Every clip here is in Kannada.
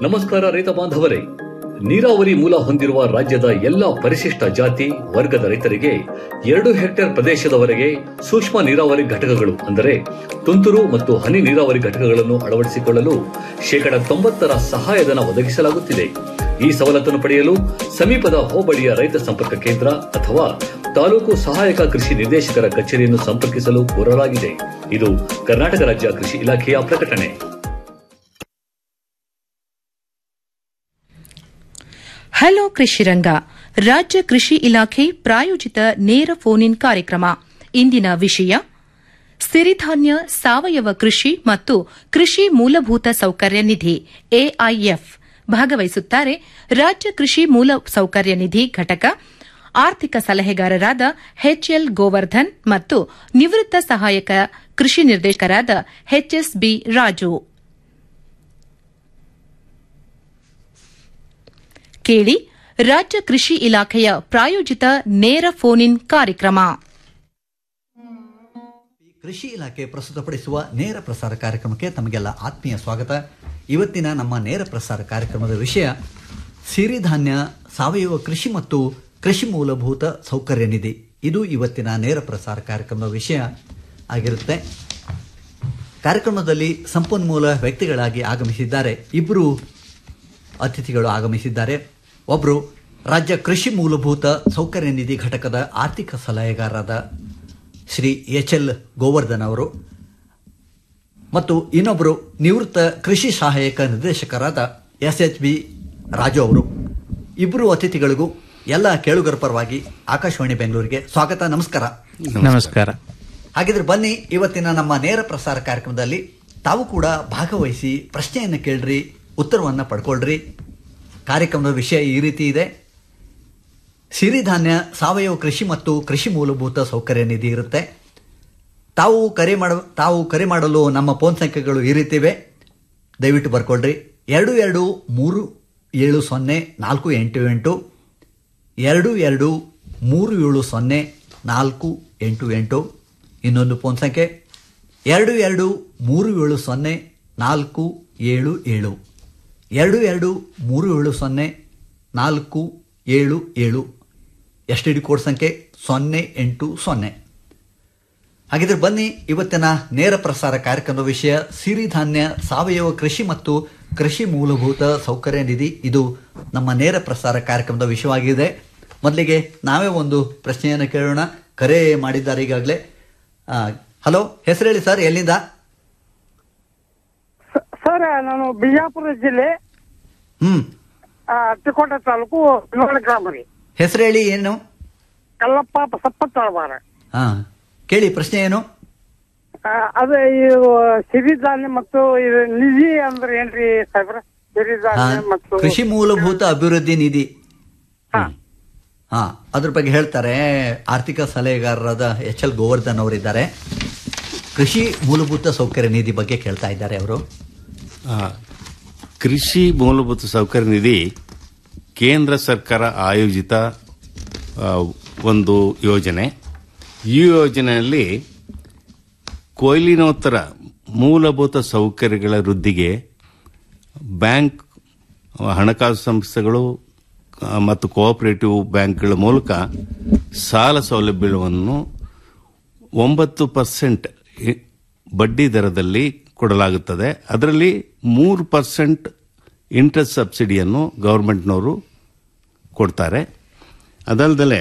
ನಮಸ್ಕಾರ ರೈತ ಬಾಂಧವರೇ ನೀರಾವರಿ ಮೂಲ ಹೊಂದಿರುವ ರಾಜ್ಯದ ಎಲ್ಲಾ ಪರಿಶಿಷ್ಟ ಜಾತಿ ವರ್ಗದ ರೈತರಿಗೆ ಎರಡು ಹೆಕ್ಟೇರ್ ಪ್ರದೇಶದವರೆಗೆ ಸೂಕ್ಷ್ಮ ನೀರಾವರಿ ಘಟಕಗಳು ಅಂದರೆ ತುಂತುರು ಮತ್ತು ಹನಿ ನೀರಾವರಿ ಘಟಕಗಳನ್ನು ಅಳವಡಿಸಿಕೊಳ್ಳಲು ಶೇಕಡ ತೊಂಬತ್ತರ ಸಹಾಯಧನ ಒದಗಿಸಲಾಗುತ್ತಿದೆ ಈ ಸವಲತ್ತನ್ನು ಪಡೆಯಲು ಸಮೀಪದ ಹೋಬಳಿಯ ರೈತ ಸಂಪರ್ಕ ಕೇಂದ್ರ ಅಥವಾ ತಾಲೂಕು ಸಹಾಯಕ ಕೃಷಿ ನಿರ್ದೇಶಕರ ಕಚೇರಿಯನ್ನು ಸಂಪರ್ಕಿಸಲು ಕೋರಲಾಗಿದೆ ಇದು ಕರ್ನಾಟಕ ರಾಜ್ಯ ಕೃಷಿ ಇಲಾಖೆಯ ಪ್ರಕಟಣೆ ಹಲೋ ಕೃಷಿರಂಗ ರಾಜ್ಯ ಕೃಷಿ ಇಲಾಖೆ ಪ್ರಾಯೋಜಿತ ನೇರ ಫೋನ್ ಇನ್ ಕಾರ್ಯಕ್ರಮ ಇಂದಿನ ವಿಷಯ ಸಿರಿಧಾನ್ಯ ಸಾವಯವ ಕೃಷಿ ಮತ್ತು ಕೃಷಿ ಮೂಲಭೂತ ಸೌಕರ್ಯ ನಿಧಿ ಎಐಎಫ್ ಭಾಗವಹಿಸುತ್ತಾರೆ ರಾಜ್ಯ ಕೃಷಿ ಮೂಲ ಸೌಕರ್ಯ ನಿಧಿ ಘಟಕ ಆರ್ಥಿಕ ಸಲಹೆಗಾರರಾದ ಎಚ್ಎಲ್ ಗೋವರ್ಧನ್ ಮತ್ತು ನಿವೃತ್ತ ಸಹಾಯಕ ಕೃಷಿ ನಿರ್ದೇಶಕರಾದ ಎಚ್ಎಸ್ಬಿ ರಾಜು ಕೇಳಿ ರಾಜ್ಯ ಕೃಷಿ ಇಲಾಖೆಯ ಪ್ರಾಯೋಜಿತ ನೇರ ಫೋನ್ ಇನ್ ಕಾರ್ಯಕ್ರಮ ಕೃಷಿ ಇಲಾಖೆ ಪ್ರಸ್ತುತಪಡಿಸುವ ನೇರ ಪ್ರಸಾರ ಕಾರ್ಯಕ್ರಮಕ್ಕೆ ತಮಗೆಲ್ಲ ಆತ್ಮೀಯ ಸ್ವಾಗತ ಇವತ್ತಿನ ನಮ್ಮ ನೇರ ಪ್ರಸಾರ ಕಾರ್ಯಕ್ರಮದ ವಿಷಯ ಸಿರಿಧಾನ್ಯ ಸಾವಯವ ಕೃಷಿ ಮತ್ತು ಕೃಷಿ ಮೂಲಭೂತ ಸೌಕರ್ಯ ನಿಧಿ ಇದು ಇವತ್ತಿನ ನೇರ ಪ್ರಸಾರ ಕಾರ್ಯಕ್ರಮದ ವಿಷಯ ಆಗಿರುತ್ತೆ ಕಾರ್ಯಕ್ರಮದಲ್ಲಿ ಸಂಪನ್ಮೂಲ ವ್ಯಕ್ತಿಗಳಾಗಿ ಆಗಮಿಸಿದ್ದಾರೆ ಇಬ್ಬರು ಅತಿಥಿಗಳು ಆಗಮಿಸಿದ್ದಾರೆ ಒಬ್ಬರು ರಾಜ್ಯ ಕೃಷಿ ಮೂಲಭೂತ ಸೌಕರ್ಯ ನಿಧಿ ಘಟಕದ ಆರ್ಥಿಕ ಸಲಹೆಗಾರರಾದ ಶ್ರೀ ಎಚ್ ಎಲ್ ಗೋವರ್ಧನ್ ಅವರು ಮತ್ತು ಇನ್ನೊಬ್ಬರು ನಿವೃತ್ತ ಕೃಷಿ ಸಹಾಯಕ ನಿರ್ದೇಶಕರಾದ ಎಸ್ ಎಚ್ ಬಿ ರಾಜು ಅವರು ಇಬ್ಬರು ಅತಿಥಿಗಳಿಗೂ ಎಲ್ಲ ಕೇಳುಗರ ಪರವಾಗಿ ಆಕಾಶವಾಣಿ ಬೆಂಗಳೂರಿಗೆ ಸ್ವಾಗತ ನಮಸ್ಕಾರ ನಮಸ್ಕಾರ ಹಾಗಿದ್ರೆ ಬನ್ನಿ ಇವತ್ತಿನ ನಮ್ಮ ನೇರ ಪ್ರಸಾರ ಕಾರ್ಯಕ್ರಮದಲ್ಲಿ ತಾವು ಕೂಡ ಭಾಗವಹಿಸಿ ಪ್ರಶ್ನೆಯನ್ನು ಕೇಳ್ರಿ ಉತ್ತರವನ್ನು ಪಡ್ಕೊಳ್ರಿ ಕಾರ್ಯಕ್ರಮದ ವಿಷಯ ಈ ರೀತಿ ಇದೆ ಸಿರಿಧಾನ್ಯ ಸಾವಯವ ಕೃಷಿ ಮತ್ತು ಕೃಷಿ ಮೂಲಭೂತ ಸೌಕರ್ಯ ನಿಧಿ ಇರುತ್ತೆ ತಾವು ಕರೆ ಮಾಡ ತಾವು ಕರೆ ಮಾಡಲು ನಮ್ಮ ಫೋನ್ ಸಂಖ್ಯೆಗಳು ಈ ರೀತಿ ಇವೆ ದಯವಿಟ್ಟು ಬರ್ಕೊಳ್ರಿ ಎರಡು ಎರಡು ಮೂರು ಏಳು ಸೊನ್ನೆ ನಾಲ್ಕು ಎಂಟು ಎಂಟು ಎರಡು ಎರಡು ಮೂರು ಏಳು ಸೊನ್ನೆ ನಾಲ್ಕು ಎಂಟು ಎಂಟು ಇನ್ನೊಂದು ಫೋನ್ ಸಂಖ್ಯೆ ಎರಡು ಎರಡು ಮೂರು ಏಳು ಸೊನ್ನೆ ನಾಲ್ಕು ಏಳು ಏಳು ಎರಡು ಎರಡು ಮೂರು ಏಳು ಸೊನ್ನೆ ನಾಲ್ಕು ಏಳು ಏಳು ಎಸ್ ಟಿ ಡಿ ಕೋಡ್ ಸಂಖ್ಯೆ ಸೊನ್ನೆ ಎಂಟು ಸೊನ್ನೆ ಹಾಗಿದ್ರೆ ಬನ್ನಿ ಇವತ್ತಿನ ನೇರ ಪ್ರಸಾರ ಕಾರ್ಯಕ್ರಮದ ವಿಷಯ ಸಿರಿಧಾನ್ಯ ಸಾವಯವ ಕೃಷಿ ಮತ್ತು ಕೃಷಿ ಮೂಲಭೂತ ಸೌಕರ್ಯ ನಿಧಿ ಇದು ನಮ್ಮ ನೇರ ಪ್ರಸಾರ ಕಾರ್ಯಕ್ರಮದ ವಿಷಯವಾಗಿದೆ ಮೊದಲಿಗೆ ನಾವೇ ಒಂದು ಪ್ರಶ್ನೆಯನ್ನು ಕೇಳೋಣ ಕರೆ ಮಾಡಿದ್ದಾರೆ ಈಗಾಗಲೇ ಹಲೋ ಹೆಸರು ಹೇಳಿ ಸರ್ ಎಲ್ಲಿಂದ ಸ- ಸರ್ ನಾನು ಬಿಜಾಪುರ ಜಿಲ್ಲೆ ಹ್ಮ್ ಆ, ತಿಕೋಟ ತಾಲೂಕು ನೋಳ ಗ್ರಾಮ ರೀ ಹೆಸರು ಹೇಳಿ ಏನು ಕಲ್ಲಪ್ಪ ಬಸಪ್ಪ ತಳವಾರ ಹಾ ಕೇಳಿ ಪ್ರಶ್ನೆ ಏನು ಆ, ಅದೇ ಇದು ಸಿರಿಧಾನ್ಯ ಮತ್ತು ಇದು ನಿಧಿ ಅಂದ್ರೆ ಏನ್ರಿ ಸಾಹೇಬ್ರ ಹಾ, ಸಿರಿಧಾನ್ಯ ಮತ್ತು ಕೃಷಿ ಮೂಲಭೂತ ಅಭಿವೃದ್ಧಿ ನಿಧಿ ಹಾ. ಹಾ ಅದ್ರ ಬಗ್ಗೆ ಹೇಳ್ತಾರೆ ಆರ್ಥಿಕ ಸಲಹೆಗಾರರಾದ ಎಚ್ ಎಲ್ ಗೋವರ್ಧನ್ ಅವರಿದ್ದಾರೆ ಕೃಷಿ ಮೂಲಭೂತ ಸೌಕರ್ಯ ನಿಧಿ ಬಗ್ಗೆ ಕೇಳ್ತಾ ಇದ್ದಾರೆ ಅವರು ಆ, ಕೃಷಿ ಮೂಲಭೂತ ಸೌಕರ್ಯ ನಿಧಿ ಕೇಂದ್ರ ಸರ್ಕಾರ ಆಯೋಜಿತ ಆ, ಒಂದು ಯೋಜನೆ ಈ ಯೋಜನೆಯಲ್ಲಿ ಕೊಯ್ಲಿನೋತ್ತರ ಮೂಲಭೂತ ಸೌಕರ್ಯಗಳ ವೃದ್ಧಿಗೆ ಬ್ಯಾಂಕ್ ಹಣಕಾಸು ಸಂಸ್ಥೆಗಳು ಆ, ಮತ್ತು ಕೋಆಪರೇಟಿವ್ ಬ್ಯಾಂಕ್ಗಳ ಮೂಲಕ ಸಾಲ ಸೌಲಭ್ಯವನ್ನು ಒಂಬತ್ತು ಪರ್ಸೆಂಟ್ ಬಡ್ಡಿ ದರದಲ್ಲಿ ಕೊಡಲಾಗುತ್ತದೆ ಅದರಲ್ಲಿ ಮೂರು ಪರ್ಸೆಂಟ್ ಇಂಟ್ರೆಸ್ಟ್ ಸಬ್ಸಿಡಿಯನ್ನು ಗೌರ್ಮೆಂಟ್ನವರು ಕೊಡ್ತಾರೆ ಅದಲ್ಲದೆ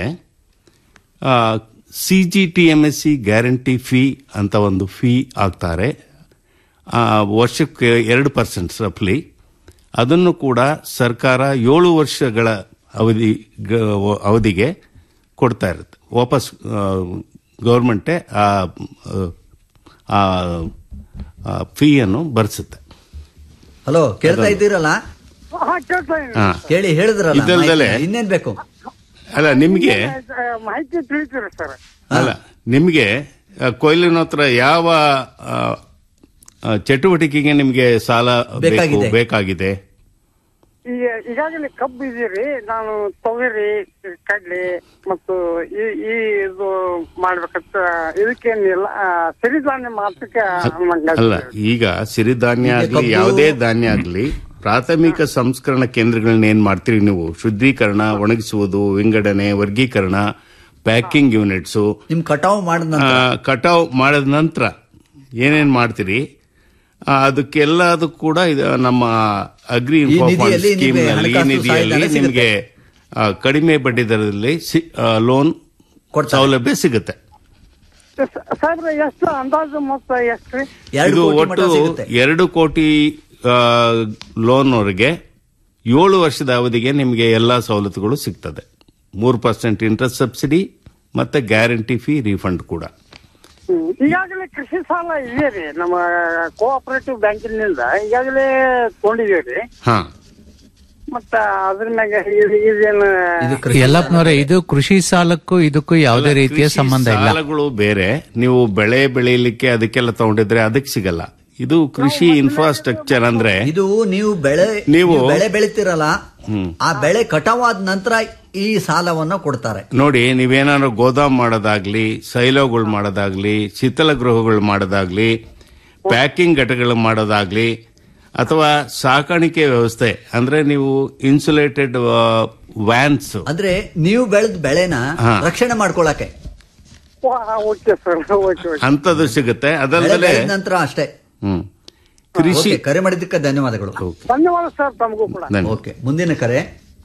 C G T M S C guarantee fee ಅಂತ ಒಂದು ಫೀ ಹಾಕ್ತಾರೆ ಆ, ವರ್ಷಕ್ಕೆ ಎರಡು ಪರ್ಸೆಂಟ್ ರಫ್ಲಿ ಅದನ್ನು ಕೂಡ ಸರ್ಕಾರ ಏಳು ವರ್ಷಗಳ ಅವಧಿ ಗ- ಅವಧಿಗೆ ಕೊಡ್ತಾ ಇರುತ್ತೆ ವಾಪಸ್ ಗೌರ್ಮೆಂಟೇ ಆ ಆ ಫೀಯನ್ನು ಭರಿಸುತ್ತೆ ಹಲೋ ಕೇಳ್ತಾ ಇದ್ದೀರಲ್ಲ ಹಾ ಕೇಳ್ತಾ ಇದೀನಿ. ಹಾ. ಕೇಳಿ ಹೇಳಿದ್ರಲ್ಲ ಇದಲ್ದಲೆ- ಮಾಹಿತಿ. ಇನ್ನೇನ್ ಬೇಕು ಅಲ್ಲ ನಿಮಗೆ ಆ, ಮಾಹಿತಿ ತಿಳಿತೀರಿ ಸರ್ ಅಲ್ಲ ನಿಮಗೆ ಕೊಯ್ಲಿನ ಹತ್ರ ಯಾವ ಆ, ಆ, ಚಟುವಟಿಕೆಗೆ ನಿಮಗೆ ಸಾಲ ಬೇಕು ಬೇಕಾಗಿದೆ. ಬೇಕಾಗಿದೆ ಈಗ ಈಗಾಗಲೇ ಕಬ್ಬು ಇದೀರಿ ನಾನು ತೊಗರಿ ಕಡ್ಲಿ ಮತ್ತು ಈ ಈ ಇದು ಮಾಡ್ಬೇಕಂತ ಇದಕ್ಕೇನಿಲ್ಲ ಆ, ಸಿರಿಧಾನ್ಯ ಮಾತ್ರಕ್ಕೆ ನಂಗೆ ಅಲ್ಲ ಈಗ ಸಿರಿಧಾನ್ಯ ಈಗ ಆಗ್ಲಿ ಕಬ್ಬು- ಯಾವುದೇ ಧಾನ್ಯ ಆಗ್ಲಿ ಪ್ರಾಥಮಿಕ ಸಂಸ್ಕರಣ ಕೇಂದ್ರಗಳನ್ನ ಏನ್ ಮಾಡ್ತೀರಿ ನೀವು ಶುದ್ಧೀಕರಣ ಒಣಗಿಸುವುದು ವಿಂಗಡಣೆ ವರ್ಗೀಕರಣ ಪ್ಯಾಕಿಂಗ್ ಯೂನಿಟ್ಸು ನಿಮ್ ಕಟಾವು ಮಾಡಿದ ನಂತರ ಕಟಾವ್ ಮಾಡಿದ ನಂತರ ಏನೇನ್ ಮಾಡ್ತೀರಿ ಆ, ಅದಕ್ಕೆಲ್ಲದೂ ಕೂಡ ಇದು ನಮ್ಮ ಅಗ್ರಿ ಈ ನಿಧಿಯಲ್ಲಿ ಸ್ಕೀಮ್ ನಿಮಗೆ ನಲ್ಲಿ ಈ ಹಣಕಾಸು ನಿಧಿಯಲ್ಲಿ ಸಹಾಯಧನ ಸಿಗುತ್ತೆ. ನಿಮಗೆ ಆ, ಕಡಿಮೆ ಬಡ್ಡಿ ದರದಲ್ಲಿ ಲೋನ್ ಕೊಡ್ತಾರೆ. ಸೌಲಭ್ಯ ಸಿಗುತ್ತೆ ಸಾಹೇಬ್ರ ಎಷ್ಟು ಅಂದಾಜು ಮೊತ್ತ ಎಷ್ಟ್ರಿ ಎರಡು ಇದು ಕೋಟಿ ಮಟ್ಟ ಒಟ್ಟು ಸಿಗುತ್ತೆ ಎರಡು ಕೋಟಿ ಲೋನ್ ವರೆಗೆ ಏಳು ವರ್ಷದ ಅವಧಿಗೆ ನಿಮಗೆ ಎಲ್ಲಾ ಸವಲತ್ತುಗಳು ಸಿಗ್ತದೆ ಮೂರು ಪರ್ಸೆಂಟ್ ಇಂಟ್ರೆಸ್ಟ್ ಸಬ್ಸಿಡಿ ಮತ್ತೆ ಗ್ಯಾರಂಟಿ ಫೀ ರೀಫಂಡ್ ಕೂಡ ಹ್ಮ್. ಈಗಾಗಲೇ ಕೃಷಿ ಸಾಲ ಇದೆ ರೀ ನಮ್ಮ ಕೋಆಪರೇಟಿವ್ ಬ್ಯಾಂಕಿನಿಂದ ಈಗಾಗಲೇ ತಗೊಂಡಿದೀವಿ ಹಾ ಮತ್ತ ಅದ್ರ ಮ್ಯಾಗ ಇದ್- ಇದೇನು ಇದು ಕೃಷಿ ಯಲ್ಲಪ್ಪನವರೇ ಇದು ಕೃಷಿ ಸಾಲಕ್ಕೂ ಇದಕ್ಕೂ ಯಾವುದೇ ರೀತಿಯ ಕೃಷಿ ಸಂಬಂಧ ಇಲ್ಲ ಸಾಲಗಳು ಬೇರೆ ನೀವು ಬೆಳೆ ಬೆಳೆಯಲಿಕ್ಕೆ ಅದಕ್ಕೆಲ್ಲ ತಗೊಂಡಿದ್ರೆ ಅದಕ್ಕೆ ಸಿಗಲ್ಲ ಇದು ಕೃಷಿ ಇನ್ಫ್ರಾಸ್ಟ್ರಕ್ಚರ್ ಅಂದ್ರೆ ಇದು ನೀವು ಬೆಳೆ ನೀವು- ನೀವು ಬೆಳೆ ಬೆಳಿತೀರಲ್ಲ ಆ ಬೆಳೆ ಕಟಾವಾದ ನಂತರ ಈ ಸಾಲವನ್ನ ಕೊಡ್ತಾರೆ ನೋಡಿ ನೀವೇನಾದ್ರು ಗೋದಾಮ್ ಮಾಡೋದಾಗ್ಲಿ ಸೈಲೋಗಳು ಮಾಡೋದಾಗ್ಲಿ ಶೀತಲ ಗೃಹಗಳು ಮಾಡೋದಾಗ್ಲಿ ಪ್ಯಾಕಿಂಗ್ ಘಟಕಗಳು ಮಾಡೋದಾಗ್ಲಿ ಅಥವಾ ಸಾಕಾಣಿಕೆ ವ್ಯವಸ್ಥೆ ಅಂದ್ರೆ ನೀವು ಇನ್ಸುಲೇಟೆಡ್ ವ್ಯಾನ್ಸ್ ಅಂದ್ರೆ ನೀವು ಬೆಳೆದ ಬೆಳೆನ ಹಾ. ರಕ್ಷಣೆ ಮಾಡ್ಕೊಳಕ್ಕೆ ಓಕೆ ಸರ್ ಓಕೆ ಓಕೆ ಅಂತದ್ದು ಸಿಗುತ್ತೆ ಬೆಳೆ ಅದಲ್ಲದೆ ಬೆಳೆದ ನಂತರ ಅಷ್ಟೇ ಹ್ಮ್ ಕೃಷಿ ಓಕೆ, ಕರೆ ಮಾಡಿದ್ದಕ್ಕೆ ಧನ್ಯವಾದಗಳು ಧನ್ಯವಾದ ಸರ್ ತಮಗೂ ಕೂಡ ಧನ್ಯ- ಓಕೆ ಮುಂದಿನ ಕರೆ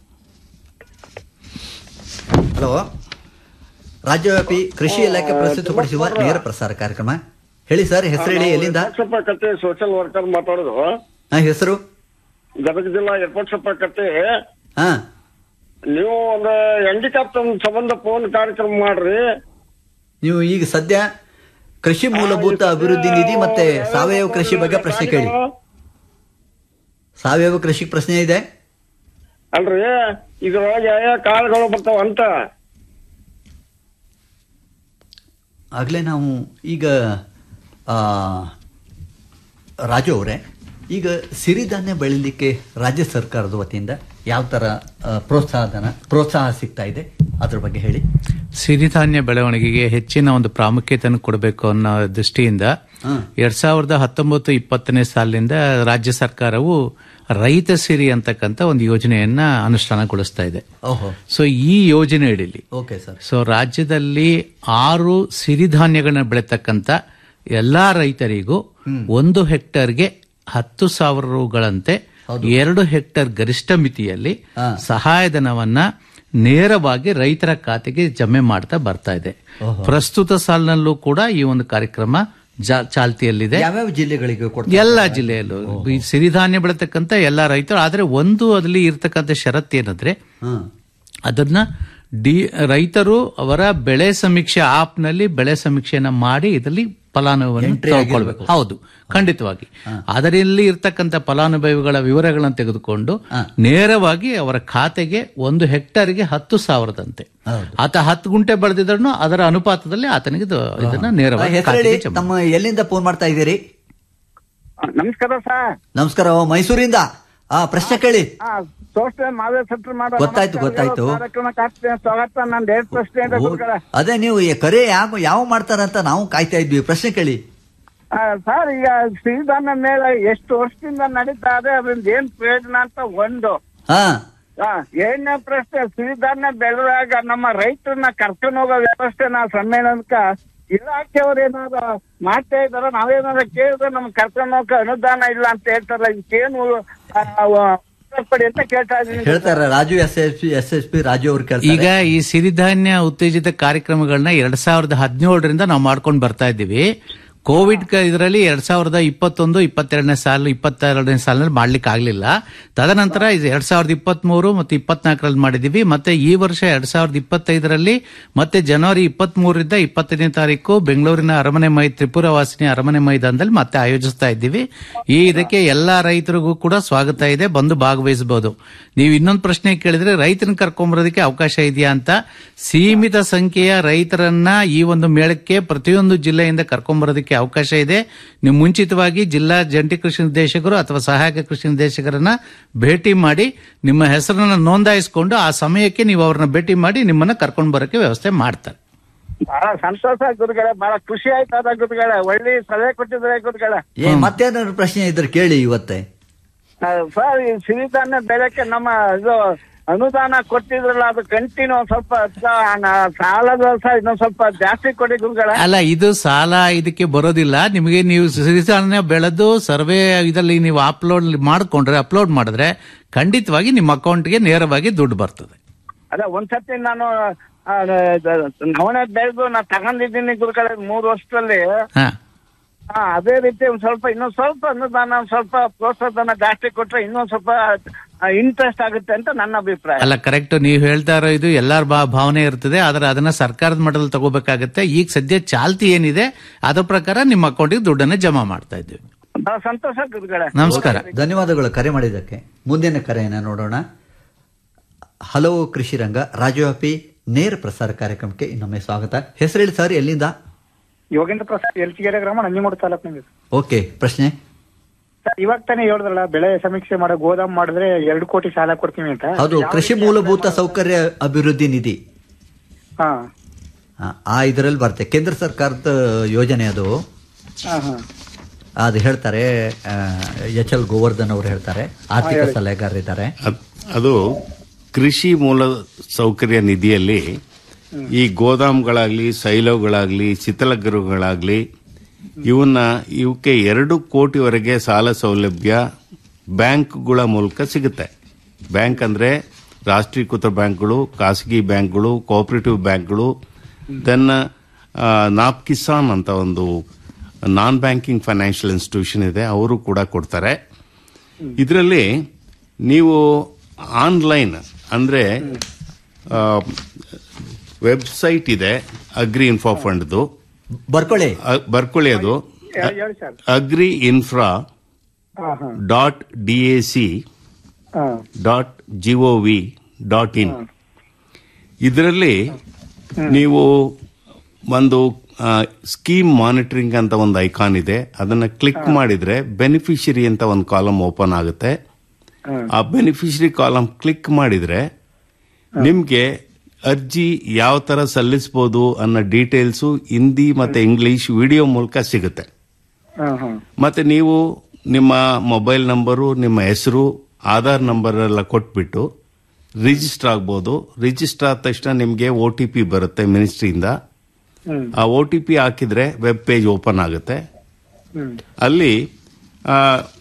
ಹಲೋ ರಾಜ್ಯವ್ಯಾಪಿ ಕೃಷಿ ಇಲಾಖೆ ಪ್ರಸ್ತುತಪಡಿಸುವ ನೇರ ಪ್ರಸಾರ ಕಾರ್ಯಕ್ರಮ ಹೇಳಿ ಸರ್ ಹೆಸರು ಹೇಳಿ ಎಲ್ಲಿಂದ ಯರ್ಪಟ್ಸಪ್ಪ ಕಟ್ಟೆ ಸೋಷಿಯಲ್ ವರ್ಕರ್ ಮಾತಾಡೋದು ಹಾ ಹೆಸರು ಗದಗ ಜಿಲ್ಲಾ ಯರ್ಪಟ್ಸಪ್ಪ ಕಟ್ಟೆ ಹಾ ನೀವು ಒಂದು ಹ್ಯಾಂಡಿಕ್ಯಾಪ್ ಸಂಬಂಧ ಫೋನ್ ಕಾರ್ಯಕ್ರಮ ಮಾಡ್ರಿ ನೀವು ಈಗ ಸದ್ಯ ಕೃಷಿ ಮೂಲಭೂತ ಅಭಿವೃದ್ಧಿ ನಿಧಿ ಮತ್ತೆ ಸಾವಯವ ಕೃಷಿ ಬಗ್ಗೆ ಪ್ರಶ್ನೆ ಕೇಳಿ ಸಾವಯವ ಕೃಷಿ ಪ್ರಶ್ನೆ ಇದೆ ಅಲ್ರಿ ಇದ್ರೊಳಗೆ ಯಾವ ಕಾಳುಗಳು ಬರ್ತಾವ ಅಂತ ಆಗಲೇ ನಾವು ಈಗ ಆ, ರಾಜು ಅವರೇ ಈಗ ಸಿರಿಧಾನ್ಯ ಬೆಳಿಲಿಕ್ಕೆ ರಾಜ್ಯ ಸರ್ಕಾರದ ವತಿಯಿಂದ ಯಾವ ಥರ ಆ, ಪ್ರೋತ್ಸಾಹಧನ ಪ್ರೋತ್ಸಾಹ ಸಿಗ್ತಾ ಇದೆ ಅದ್ರ ಬಗ್ಗೆ ಹೇಳಿ ಸಿರಿಧಾನ್ಯ ಬೆಳವಣಿಗೆಗೆ ಹೆಚ್ಚಿನ ಒಂದು ಪ್ರಾಮುಖ್ಯತೆಯನ್ನು ಕೊಡಬೇಕು ಅನ್ನೋ ದೃಷ್ಟಿಯಿಂದ ಹ್ಮ್. ಎರಡ್ ಸಾವಿರದ ಹತ್ತೊಂಬತ್ತು ಇಪ್ಪತ್ತನೇ ಸಾಲಿನಿಂದ ರಾಜ್ಯ ಸರ್ಕಾರವು ರೈತ ಸಿರಿ ಅಂತಕ್ಕಂಥ ಒಂದು ಯೋಜನೆಯನ್ನ ಅನುಷ್ಠಾನಗೊಳಿಸ್ತಾ ಇದೆ ಓಹೋ ಸೊ ಈ ಯೋಜನೆ ಅಡಿಯಲ್ಲಿ ಓಕೆ ಸರ್ ಸೊ ರಾಜ್ಯದಲ್ಲಿ ಆರು ಸಿರಿಧಾನ್ಯಗಳನ್ನ ಬೆಳೆತಕ್ಕಂತ ಎಲ್ಲಾ ರೈತರಿಗೂ ಒಂದು ಹೆಕ್ಟರ್ಗೆ ಹತ್ತು ಸಾವಿರ ರುಗಳಂತೆ ಎರಡು ಹೆಕ್ಟರ್ ಗರಿಷ್ಠ ಮಿತಿಯಲ್ಲಿ ಹಾ. ಸಹಾಯಧನವನ್ನ ನೇರವಾಗಿ ರೈತರ ಖಾತೆಗೆ ಜಮೆ ಮಾಡ್ತಾ ಬರ್ತಾ ಇದೆ ಪ್ರಸ್ತುತ ಸಾಲಿನಲ್ಲೂ ಕೂಡ ಈ ಒಂದು ಕಾರ್ಯಕ್ರಮ ಜಾ- ಚಾಲ್ತಿಯಲ್ಲಿದೆ ಯಾವ್ಯಾವ ಜಿಲ್ಲೆಗಳಿಗೆ ಕೊಡ್ತಾರೆ ಎಲ್ಲ ಜಿಲ್ಲೆಯಲ್ಲೂ ಈ ಸಿರಿಧಾನ್ಯ ಬೆಳೆತಕ್ಕಂತ ಎಲ್ಲಾ ರೈತರು ಆದ್ರೆ ಒಂದು ಅದಲ್ಲಿ ಇರ್ತಕ್ಕಂಥ ಷರತ್ತೇನಂದ್ರೆ ಹ್ಮ್ ಅದನ್ನ ಡಿ ರೈತರು ಅವರ ಬೆಳೆ ಸಮೀಕ್ಷೆ ಆಪ್ ನಲ್ಲಿ ಬೆಳೆ ಸಮೀಕ್ಷೆಯನ್ನ ಮಾಡಿ ಇದರಲ್ಲಿ ಫಲಾನುಭವಿಯನ್ನು Entry ತಗೊಳ್ಬೇಕು ಹೌದು ಖಂಡಿತವಾಗಿ ಅದರಲ್ಲಿ ಇರ್ತಕ್ಕಂಥ ಫಲಾನುಭವಿಗಳ ವಿವರಗಳನ್ನು ತೆಗೆದುಕೊಂಡು ನೇರವಾಗಿ ಅವರ ಖಾತೆಗೆ ಒಂದು ಹೆಕ್ಟರ್ಗೆ ಹತ್ತು ಸಾವಿರದಂತೆ ಹೌದು. ಆತ ಹತ್ತು ಗುಂಟೆ ಬೆಳೆದಿದ್ರು ಅದರ ಅನುಪಾತದಲ್ಲಿ ಆತನಿಗೆ ಇದು- ಇದನ್ನ ನೇರವಾಗಿ ಹೆಸರು ಹೇಳಿ ಖಾತೆಗೆ ಜಮಾ ತಮ್ಮ ಎಲ್ಲಿಂದ ಫೋನ್ ಮಾಡ್ತಾ ಇದ್ದೀರಿ ನಮಸ್ಕಾರ ಸರ್ ನಮಸ್ಕಾರ ಓ, ಮೈಸೂರಿಂದ ಆ ಪ್ರಶ್ನೆ ಕೇಳಿ ಹಾ ಸೋಸ್ಟೆ ಮಾದೇ ಸೆಟ್ಲ್ ಮಾಡೋ ಗೊತ್ತಾಯ್ತು, ಗೊತ್ತಾಯ್ತು. ಕಾರ್ಯಕ್ರಮಕ್ಕೆ ಆಗ್ತೇನೆ ಸ್ವಾಗತ ನಾನು ಡೇಟ್ ಪ್ರಶ್ನೆ ಅಂತ ಓ, ಗುರುಗಳೇ. ಅದೇ ನೀವು ಈ ಕರೆ ಯಾವ ಯಾವ ಮಾಡ್ತಾರಂತ ನಾವು ಕಾಯ್ತಾ ಇದ್ವಿ ಪ್ರಶ್ನೆ ಕೇಳಿ ಆ, ಸರ್ ಈಗ ಸಿರಿಧಾನ್ಯ ಮೇಳ ಎಷ್ಟು ವರ್ಷದಿಂದ ನಡೀತಾ ಇದೆ ಅದರಿಂದ ಏನ್ ಪ್ರಯೋಜನ ಅಂತ ಒಂದು ಹಾ ಆ, ಏಳನೇ ಪ್ರಶ್ನೆ ಸಿರಿಧಾನ್ಯ ಬೆಳೆದಾಗ ನಮ್ಮ ರೈತರನ್ನ ಕರ್ಕೊಂಡು ಹೋಗೋ ವ್ಯವಸ್ಥೆ ನಾವು ಸಮ್ಮೇಳನಕ್ಕ ಇಲಾಖೆಯವ್ರು ಏನಾದ್ರು ಮಾಡ್ತಾ ಇದಾರ ನಾವೇನಾದ್ರು ಕೇಳಿದ್ರೆ ನಮ್ಗೆ ಕರ್ಕೊಂಡು ಹೋಗಕ್ಕೆ ಅನುದಾನ ಇಲ್ಲ ಅಂತ ಹೇಳ್ತಾರ ಇದಕ್ಕೇನು ಆ, ವ- ಉತ್ತರ ಕೊಡಿ ಅಂತ ಕೇಳ್ತಾ ಇದೀನಿ ಹೇಳ್ತಾರೆ Raju S S P S S P Raju ಅವ್ರು ಈಗ ಕೇಳ್ತಾರೆ ಈ ಸಿರಿಧಾನ್ಯ ಉತ್ತೇಜಿತ ಕಾರ್ಯಕ್ರಮಗಳನ್ನ ಎರಡ್ ಸಾವಿರದ ಹದಿನೇಳರಿಂದ ನಾವು ಮಾಡ್ಕೊಂಡು ಬರ್ತಾ ಇದ್ದೀವಿ ಕೋವಿಡ್ ಇದರಲ್ಲಿ ಎರಡ್ ಸಾವಿರದ ಇಪ್ಪತ್ತೊಂದು ಇಪ್ಪತ್ತೆರಡನೇ ಸಾಲು ಇಪ್ಪತ್ತೆರಡನೇ ಸಾಲಿನಲ್ಲಿ ಮಾಡ್ಲಿಕ್ಕೆ ಆಗ್ಲಿಲ್ಲ ತದನಂತರ ಇದು ಎರಡ್ ಸಾವಿರದ ಇಪ್ಪತ್ತ್ ಮೂರು ಮತ್ತು ಇಪ್ಪತ್ನಾಲ್ಕರಲ್ಲಿ ಮಾಡಿದೀವಿ ಮತ್ತೆ ಈ ವರ್ಷ ಎರಡ್ ಸಾವಿರದ ಇಪ್ಪತ್ತೈದರಲ್ಲಿ ಮತ್ತೆ ಜನವರಿ ಇಪ್ಪತ್ತ್ ಮೂರರಿಂದ ಇಪ್ಪತ್ತೈದನೇ ತಾರೀಕು ಬೆಂಗಳೂರಿನ ಅರಮನೆ ಮೈ ತ್ರಿಪುರ ವಾಸಿನಿ ಅರಮನೆ ಮೈದಾನದಲ್ಲಿ ಮತ್ತೆ ಆಯೋಜಿಸ್ತಾ ಇದ್ದೀವಿ ಈ ಇದಕ್ಕೆ ಎಲ್ಲಾ ರೈತರಿಗೂ ಕೂಡ ಸ್ವಾಗತ ಇದೆ ಬಂದು ಭಾಗವಹಿಸಬಹುದು ನೀವು ಇನ್ನೊಂದು ಪ್ರಶ್ನೆ ಕೇಳಿದ್ರೆ ರೈತರನ್ನ ಕರ್ಕೊಂಬರೋದಕ್ಕೆ ಅವಕಾಶ ಇದೆಯಾ ಅಂತ ಸೀಮಿತ ಸಂಖ್ಯೆಯ ರೈತರನ್ನ ಈ ಒಂದು ಮೇಳಕ್ಕೆ ಪ್ರತಿಯೊಂದು ಜಿಲ್ಲೆಯಿಂದ ಕರ್ಕೊಂಬರೋದಕ್ಕೆ ಅವಕಾಶ ಇದೆ ನೀವು ಮುಂಚಿತವಾಗಿ ಜಿಲ್ಲಾ ಜಂಟಿ ಕೃಷಿ ನಿರ್ದೇಶಕರು ಅಥವಾ ಸಹಾಯಕ ಕೃಷಿ ನಿರ್ದೇಶಕರನ್ನ ಭೇಟಿ ಮಾಡಿ ನಿಮ್ಮ ಹೆಸರನ್ನ ನೋಂದಾಯಿಸಿಕೊಂಡು ಆ ಸಮಯಕ್ಕೆ ನೀವು ಅವ್ರನ್ನ ಭೇಟಿ ಮಾಡಿ ನಿಮ್ಮನ್ನ ಕರ್ಕೊಂಡು ಬರೋಕೆ ವ್ಯವಸ್ಥೆ ಮಾಡ್ತಾರೆ ಬಹಳ ಸಂತೋಷ ಗುರುಗಳೇ ಬಹಳ ಖುಷಿ ಆಯ್ತದ ಗುರುಗಳೇ ಒಳ್ಳೆ ಸಲಹೆ ಕೊಟ್ಟಿದ್ರೆ ಗುರುಗಳೇ ಏ ಮತ್ತೇನಾದ್ರು ಪ್ರಶ್ನೆ ಇದ್ರೆ ಕೇಳಿ ಇವತ್ತೇ ಸರ್ ಈ ಸಿರಿಧಾನ್ಯ ಬೆಳೆಕ್ಕೆ ನಮ್ಮ ಇದು ಅನುದಾನ ಕೊಟ್ಟಿದ್ರಲ್ಲ ಅದು ಕಂಟಿನ್ಯೂ ಸ್ವಲ್ಪ ಸ- ನ- ಸಾಲದ ಸಹ ಇನ್ನೊಂದ್ ಸ್ವಲ್ಪ ಜಾಸ್ತಿ ಕೊಡಿ ಗುರುಗಳ ಅಲ್ಲ ಇದು ಸಾಲ ಇದಕ್ಕೆ ಬರೋದಿಲ್ಲ ನಿಮಗೆ ನೀವು ಸಿರಿಧಾನ್ಯ ಬೆಳೆದು ಸರ್ವೆ ಇದರಲ್ಲಿ ನೀವು ಅಪ್ಲೋಡ್ ಮಾಡ್ಕೊಂಡ್ರೆ ಅಪ್ಲೋಡ್ ಮಾಡಿದ್ರೆ ಖಂಡಿತವಾಗಿ ನಿಮ್ಮ ಅಕೌಂಟ್ಗೆ ನೇರವಾಗಿ ದುಡ್ಡು ಬರ್ತದೆ ಅದ ಒಂದ್ಸತಿ ನಾನು ಆ, ದ- ನವಣೆ ಬೆಳೆದು ನಾ ತಗೊಂಡಿದ್ದೀನಿ ಗುರುಗಳ ಮೂರು ವರ್ಷದಲ್ಲಿ ಹಾ ಹಾ ಅದೇ ರೀತಿ ಒಂದ್ ಸ್ವಲ್ಪ ಇನ್ನೊಂದ್ ಸ್ವಲ್ಪ ಅನುದಾನ ಒಂದ್ ಸ್ವಲ್ಪ ಪ್ರೋತ್ಸಾಹಧನ ಜಾಸ್ತಿ ಕೊಟ್ರೆ ಇನ್ನೊಂದ್ ಸ್ವಲ್ಪ ಇಂಟ್ರೆಸ್ಟ್ ಆಗುತ್ತೆ ಅಂತ ನನ್ನ ಅಭಿಪ್ರಾಯ ಅಲ್ಲ ಕರೆಕ್ಟ್ ನೀವು ಹೇಳ್ತಾ ಇರೋ ಇದು ಎಲ್ಲರ ಬಾ ಭಾವನೆ ಇರ್ತದೆ ಆದ್ರೆ ಅದನ್ನ ಸರ್ಕಾರದ ಮಟ್ಟದಲ್ಲಿ ತಗೋಬೇಕಾಗತ್ತೆ ಈಗ ಸದ್ಯ ಚಾಲ್ತಿ ಏನಿದೆ ಅದ್ರ ಪ್ರಕಾರ ನಿಮ್ಮ ಅಕೌಂಟಿಗೆ ದುಡ್ಡನ್ನ ಜಮಾ ಮಾಡ್ತಾ ಇದ್ದೀವಿ ಬಹಳ ಸಂತೋಷ ಗುರುಗಳೇ ನಮಸ್ಕಾರ ಧನ್ಯವಾದಗಳು ಕರೆ ಮಾಡಿದ್ದಕ್ಕೆ ಮುಂದಿನ ಕರೆಯನ್ನು ನೋಡೋಣ ಹಲೋ ಕೃಷಿ ರಂಗ ರಾಜ್ಯವ್ಯಾಪಿ ನೇರ ಪ್ರಸಾರ ಕಾರ್ಯಕ್ರಮಕ್ಕೆ ಇನ್ನೊಮ್ಮೆ ಸ್ವಾಗತ ಹೆಸರೇಳಿ ಸರ್ ಎಲ್ಲಿಂದ ಯೋಗೇಂದ್ರ ಪ್ರಸಾದ್ ಎಲ್ಚಿಗೆರೆ ಗ್ರಾಮ ನಂಜನಗೂಡು ತಾಲೂಕಿನಿಂದ ಓಕೆ ಪ್ರಶ್ನೆ ಸರ್ ಇವಾಗ ತಾನೇ ಹೇಳಿದ್ರಲ್ಲ ಬೆಳೆ ಸಮೀಕ್ಷೆ ಮಾಡೋ ಗೋದಾಮ್ ಮಾಡಿದ್ರೆ ಎರಡು ಕೋಟಿ ಸಾಲ ಕೊಡ್ತೀವಿ ಅಂತ ಹೌದು ಕೃಷಿ ಮೂಲಭೂತ ಸೌಕರ್ಯ ಅಭಿವೃದ್ಧಿ ನಿಧಿ ಹಾ ಆ, ಆ ಇದರಲ್ಲಿ ಬರುತ್ತೆ ಕೇಂದ್ರ ಸರ್ಕಾರದ ಯೋಜನೆ ಅದು ಹಾ ಹಾ ಅದು ಹೇಳ್ತಾರೆ ಎಚ್ ಎಲ್ ಗೋವರ್ಧನ್ ಅವರು ಹೇಳ್ತಾರೆ ಆರ್ಥಿಕ ಸಲಹೆಗಾರರಿದ್ದಾರೆ ಅದ್- ಅದು ಕೃಷಿ ಮೂಲ ಸೌಕರ್ಯ ನಿಧಿಯಲ್ಲಿ ಈ ಗೋದಾಮ್ಗಳಾಗ್ಲಿ ಸೈಲೋಗಳಾಗ್ಲಿ ಶೀತಲಗೃಹಗಳಾಗ್ಲಿ ಇವನ್ನ ಇವಕ್ಕೆ ಎರಡು ಕೋಟಿವರೆಗೆ ಸಾಲ ಸೌಲಭ್ಯ ಬ್ಯಾಂಕ್ಗಳ ಮೂಲಕ ಸಿಗುತ್ತೆ ಬ್ಯಾಂಕ್ ಅಂದ್ರೆ ರಾಷ್ಟ್ರೀಕೃತ ಬ್ಯಾಂಕ್ಗಳು ಖಾಸಗಿ ಬ್ಯಾಂಕ್ಗಳು ಕೋಆಪರೇಟಿವ್ ಬ್ಯಾಂಕ್ಗಳು ದೆನ್ ನಾಪ್ ಕಿಸಾನ್ ಅಂತ ಒಂದು ನಾನ್ ಬ್ಯಾಂಕಿಂಗ್ ಫೈನಾನ್ಷಿಯಲ್ ಇನ್ಸ್ಟಿಟ್ಯೂಷನ್ ಇದೆ ಅವರು ಕೂಡ ಕೊಡ್ತಾರೆ ಇದರಲ್ಲಿ ನೀವು ಆನ್ಲೈನ್ ಅಂದ್ರೆ ವೆಬ್ಸೈಟ್ ಇದೆ ಅಗ್ರಿ ಇನ್ಫೋ ಫಂಡ್ದು ಬರ್ಕೊಳ್ಳಿ ಅ- ಬರ್ಕೊಳ್ಳಿ ಅದು ಹೇಳಿ ಹೇಳಿ ಸರ್ ಅಗ್ರಿ ಇನ್ಫ್ರಾ ಹಾ ಹಾ ಡಾಟ್ ಡಿ ಎ ಸಿ ಹಾ ಡಾಟ್ ಜಿಒವಿ ಡಾಟ್ ಇನ್ ಇದರಲ್ಲಿ ನೀವು ಒಂದು ಸ್ಕೀಮ್ ಮಾನಿಟರಿಂಗ್ ಅಂತ ಒಂದು ಐಕಾನ್ ಇದೆ ಅದನ್ನ ಕ್ಲಿಕ್ ಮಾಡಿದ್ರೆ ಬೆನಿಫಿಷರಿ ಅಂತ ಒಂದು ಕಾಲಮ್ ಓಪನ್ ಆಗುತ್ತೆ ಆ ಬೆನಿಫಿಷರಿ ಕಾಲಮ್ ಕ್ಲಿಕ್ ಮಾಡಿದ್ರೆ ನಿಮ್ಗೆ ಅರ್ಜಿ ಯಾವ ತರ ಸಲ್ಲಿಸಬಹುದು ಅನ್ನೋ ಡೀಟೇಲ್ಸು ಹಿಂದಿ ಮತ್ತೆ ಇಂಗ್ಲಿಷ್ ವಿಡಿಯೋ ಮೂಲಕ ಸಿಗುತ್ತೆ ಹಾ ಹಾ ಮತ್ತೆ ನೀವು ನಿಮ್ಮ ಮೊಬೈಲ್ ನಂಬರು ನಿಮ್ಮ ಹೆಸರು ಆಧಾರ್ ನಂಬರ್ ಎಲ್ಲ ಕೊಟ್ಬಿಟ್ಟು ರಿಜಿಸ್ಟರ್ ಆಗ್ಬೋದು ರಿಜಿಸ್ಟರ್ ಆದ ತಕ್ಷಣ ನಿಮಗೆ ಒ ಟಿ ಪಿ ಬರುತ್ತೆ ಮಿನಿಸ್ಟ್ರಿಯಿಂದ ಹ್ಮ್ ಆ ಒ ಟಿ ಪಿ ಹಾಕಿದ್ರೆ ವೆಬ್ ಪೇಜ್ ಓಪನ್ ಆಗುತ್ತೆ ಹ್ಮ್ ಅಲ್ಲಿ ಆ,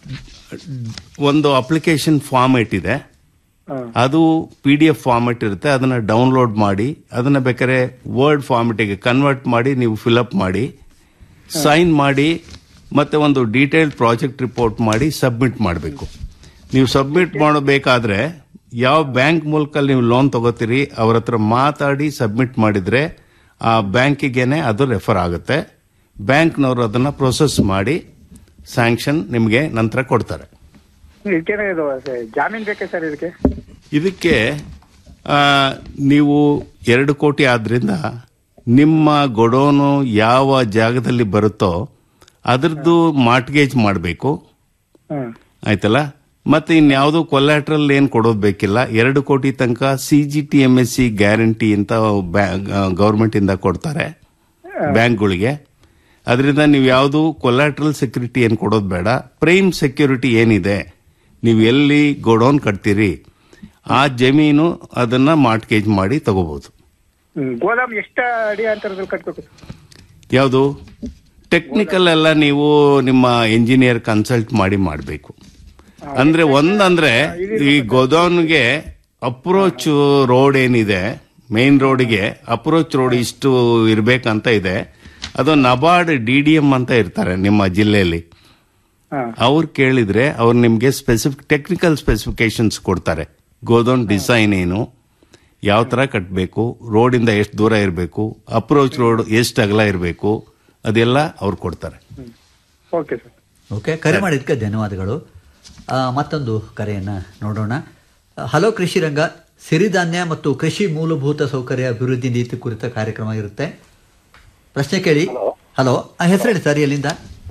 ಒಂದು ಅಪ್ಲಿಕೇಶನ್ ಫಾರ್ಮೇಟ್ ಇದೆ ಹಾ ಅದು ಪಿ ಡಿ ಎಫ್ ಫಾರ್ಮೆಟ್ ಇರುತ್ತೆ ಅದನ್ನ ಡೌನ್ಲೋಡ್ ಮಾಡಿ ಅದನ್ನ ಬೇಕಾದ್ರೆ ವರ್ಡ್ ಫಾರ್ಮೆಟಿಗೆ ಕನ್ವರ್ಟ್ ಮಾಡಿ ನೀವು ಫಿಲಪ್ ಮಾಡಿ ಸೈನ್ ಮಾಡಿ ಮತ್ತೆ ಒಂದು ಡೀಟೇಲ್ಡ್ ಪ್ರಾಜೆಕ್ಟ್ ರಿಪೋರ್ಟ್ ಮಾಡಿ ಸಬ್ಮಿಟ್ ಮಾಡಬೇಕು ನೀವು ಸಬ್ಮಿಟ್ ಮಾಡಬೇಕಾದ್ರೆ ಯಾವ ಬ್ಯಾಂಕ್ ಮೂಲಕ ನೀವು ಲೋನ್ ತಗೋತೀರಿ ಅವ್ರ ಹತ್ರ ಮಾತಾಡಿ ಸಬ್ಮಿಟ್ ಮಾಡಿದ್ರೆ ಆ ಬ್ಯಾಂಕಿಗೆನೆ ಅದು ರೆಫರ್ ಆಗುತ್ತೆ ಬ್ಯಾಂಕ್ನವರು ಅದನ್ನ ಪ್ರೊಸೆಸ್ ಮಾಡಿ ಸ್ಯಾಂಕ್ಷನ್ ನಿಮಗೆ ನಂತರ ಕೊಡ್ತಾರೆ ಇದಕ್ಕೇನೆ ಇದು ಸ- ಜಾಮೀನ್ ಬೇಕೇ ಸರ್ ಇದಕ್ಕೆ ಇದಕ್ಕೆ ಆ, ನೀವು ಎರಡು ಕೋಟಿ ಆದ್ರಿಂದ ನಿಮ್ಮ ಗೊಡೋನು ಯಾವ ಜಾಗದಲ್ಲಿ ಬರುತ್ತೋ ಅದರದ್ದು ಮಾರ್ಟ್ಗೇಜ್ ಮಾಡಬೇಕು ಹ್ಮ್ ಆಯ್ತಲ್ಲ ಮತ್ತೆ ಇನ್ಯಾವುದೋ ಕೊಲ್ಯಾಟ್ರಲ್ ಏನು ಕೊಡೋದು ಬೇಕಿಲ್ಲ ಎರಡು ಕೋಟಿ ತನಕ C G T M S C guarantee ಅಂತ ಗೌರ್ಮೆಂಟ್ ಇಂದ ಕೊಡ್ತಾರೆ ಬ್ಯಾಂಕ್ಗಳಿಗೆ ಅದರಿಂದ ನೀವು ಯಾವುದು ಕೊಲ್ಯಾಟ್ರಲ್ ಸೆಕ್ಯೂರಿಟಿ ಏನು ಕೊಡೋದು ಬೇಡ ಪ್ರೈಮ್ ಸೆಕ್ಯೂರಿಟಿ ಏನಿದೆ ನೀವು ಎಲ್ಲಿ ಗೋಡೌನ್ ಕಟ್ತೀರಿ ಆ ಜಮೀನು ಅದನ್ನ ಮಾರ್ಟ್ಗೇಜ್ ಮಾಡಿ ತಗೋಬಹುದು ಹ್ಮ್ ಗೋದಾಮ್ ಎಷ್ಟ ಅಡಿ ಅಂತರದಲ್ಲಿ ಕಟ್ಬೇಕು ಯಾವುದು ಟೆಕ್ನಿಕಲ್ ಎಲ್ಲ ನೀವು ನಿಮ್ಮ ಇಂಜಿನಿಯರ್ ಕನ್ಸಲ್ಟ್ ಮಾಡಿ ಮಾಡಬೇಕು ಅಂದ್ರೆ ಒಂದಂದ್ರೆ ಈ ಗೋದೌನ್ಗೆ ಅಪ್ರೋಚ್ ರೋಡ್ ಏನಿದೆ ಮೇನ್ ರೋಡ್ಗೆ ಅಪ್ರೋಚ್ ರೋಡ್ ಇಷ್ಟು ಇರ್ಬೇಕಂತ ಇದೆ ಅದು ನಬಾರ್ಡ್ ಡಿ ಡಿ ಎಂ ಅಂತ ಇರ್ತಾರೆ ನಿಮ್ಮ ಜಿಲ್ಲೆಯಲ್ಲಿ ಹಾ ಅವ್ರು ಕೇಳಿದ್ರೆ ಅವ್ರು ನಿಮ್ಗೆ ಸ್ಪೆಸಿಫಿಕ್ ಟೆಕ್ನಿಕಲ್ ಸ್ಪೆಸಿಫಿಕೇಶನ್ಸ್ ಕೊಡ್ತಾರೆ ಗೋದೌನ್ ಡಿಸೈನ್ ಏನು ಯಾವ ತರ ಕಟ್ಟಬೇಕು ರೋಡಿಂದ ಎಷ್ಟು ದೂರ ಇರಬೇಕು ಅಪ್ರೋಚ್ ರೋಡ್ ಎಷ್ಟು ಅಗಲ ಇರಬೇಕು ಅದೆಲ್ಲ ಅವ್ರು ಕೊಡ್ತಾರೆ ಓಕೆ ಸರ್ ಓಕೆ ಕರೆ ಮಾಡಿದ್ದಕ್ಕೆ ಧನ್ಯವಾದಗಳು ಆ, ಮತ್ತೊಂದು ಕರೆಯನ್ನ ನೋಡೋಣ ಹಲೋ ಕೃಷಿ ರಂಗ ಸಿರಿಧಾನ್ಯ ಮತ್ತು ಕೃಷಿ ಮೂಲಭೂತ ಸೌಕರ್ಯ ಅಭಿವೃದ್ಧಿ ನೀತಿ ಕುರಿತ ಕಾರ್ಯಕ್ರಮ ಇರುತ್ತೆ ಪ್ರಶ್ನೆ ಕೇಳಿ ಹಲೋ ಹೆಸರು ಹೇಳಿ ಸರ್ ಎಲ್ಲಿಂದ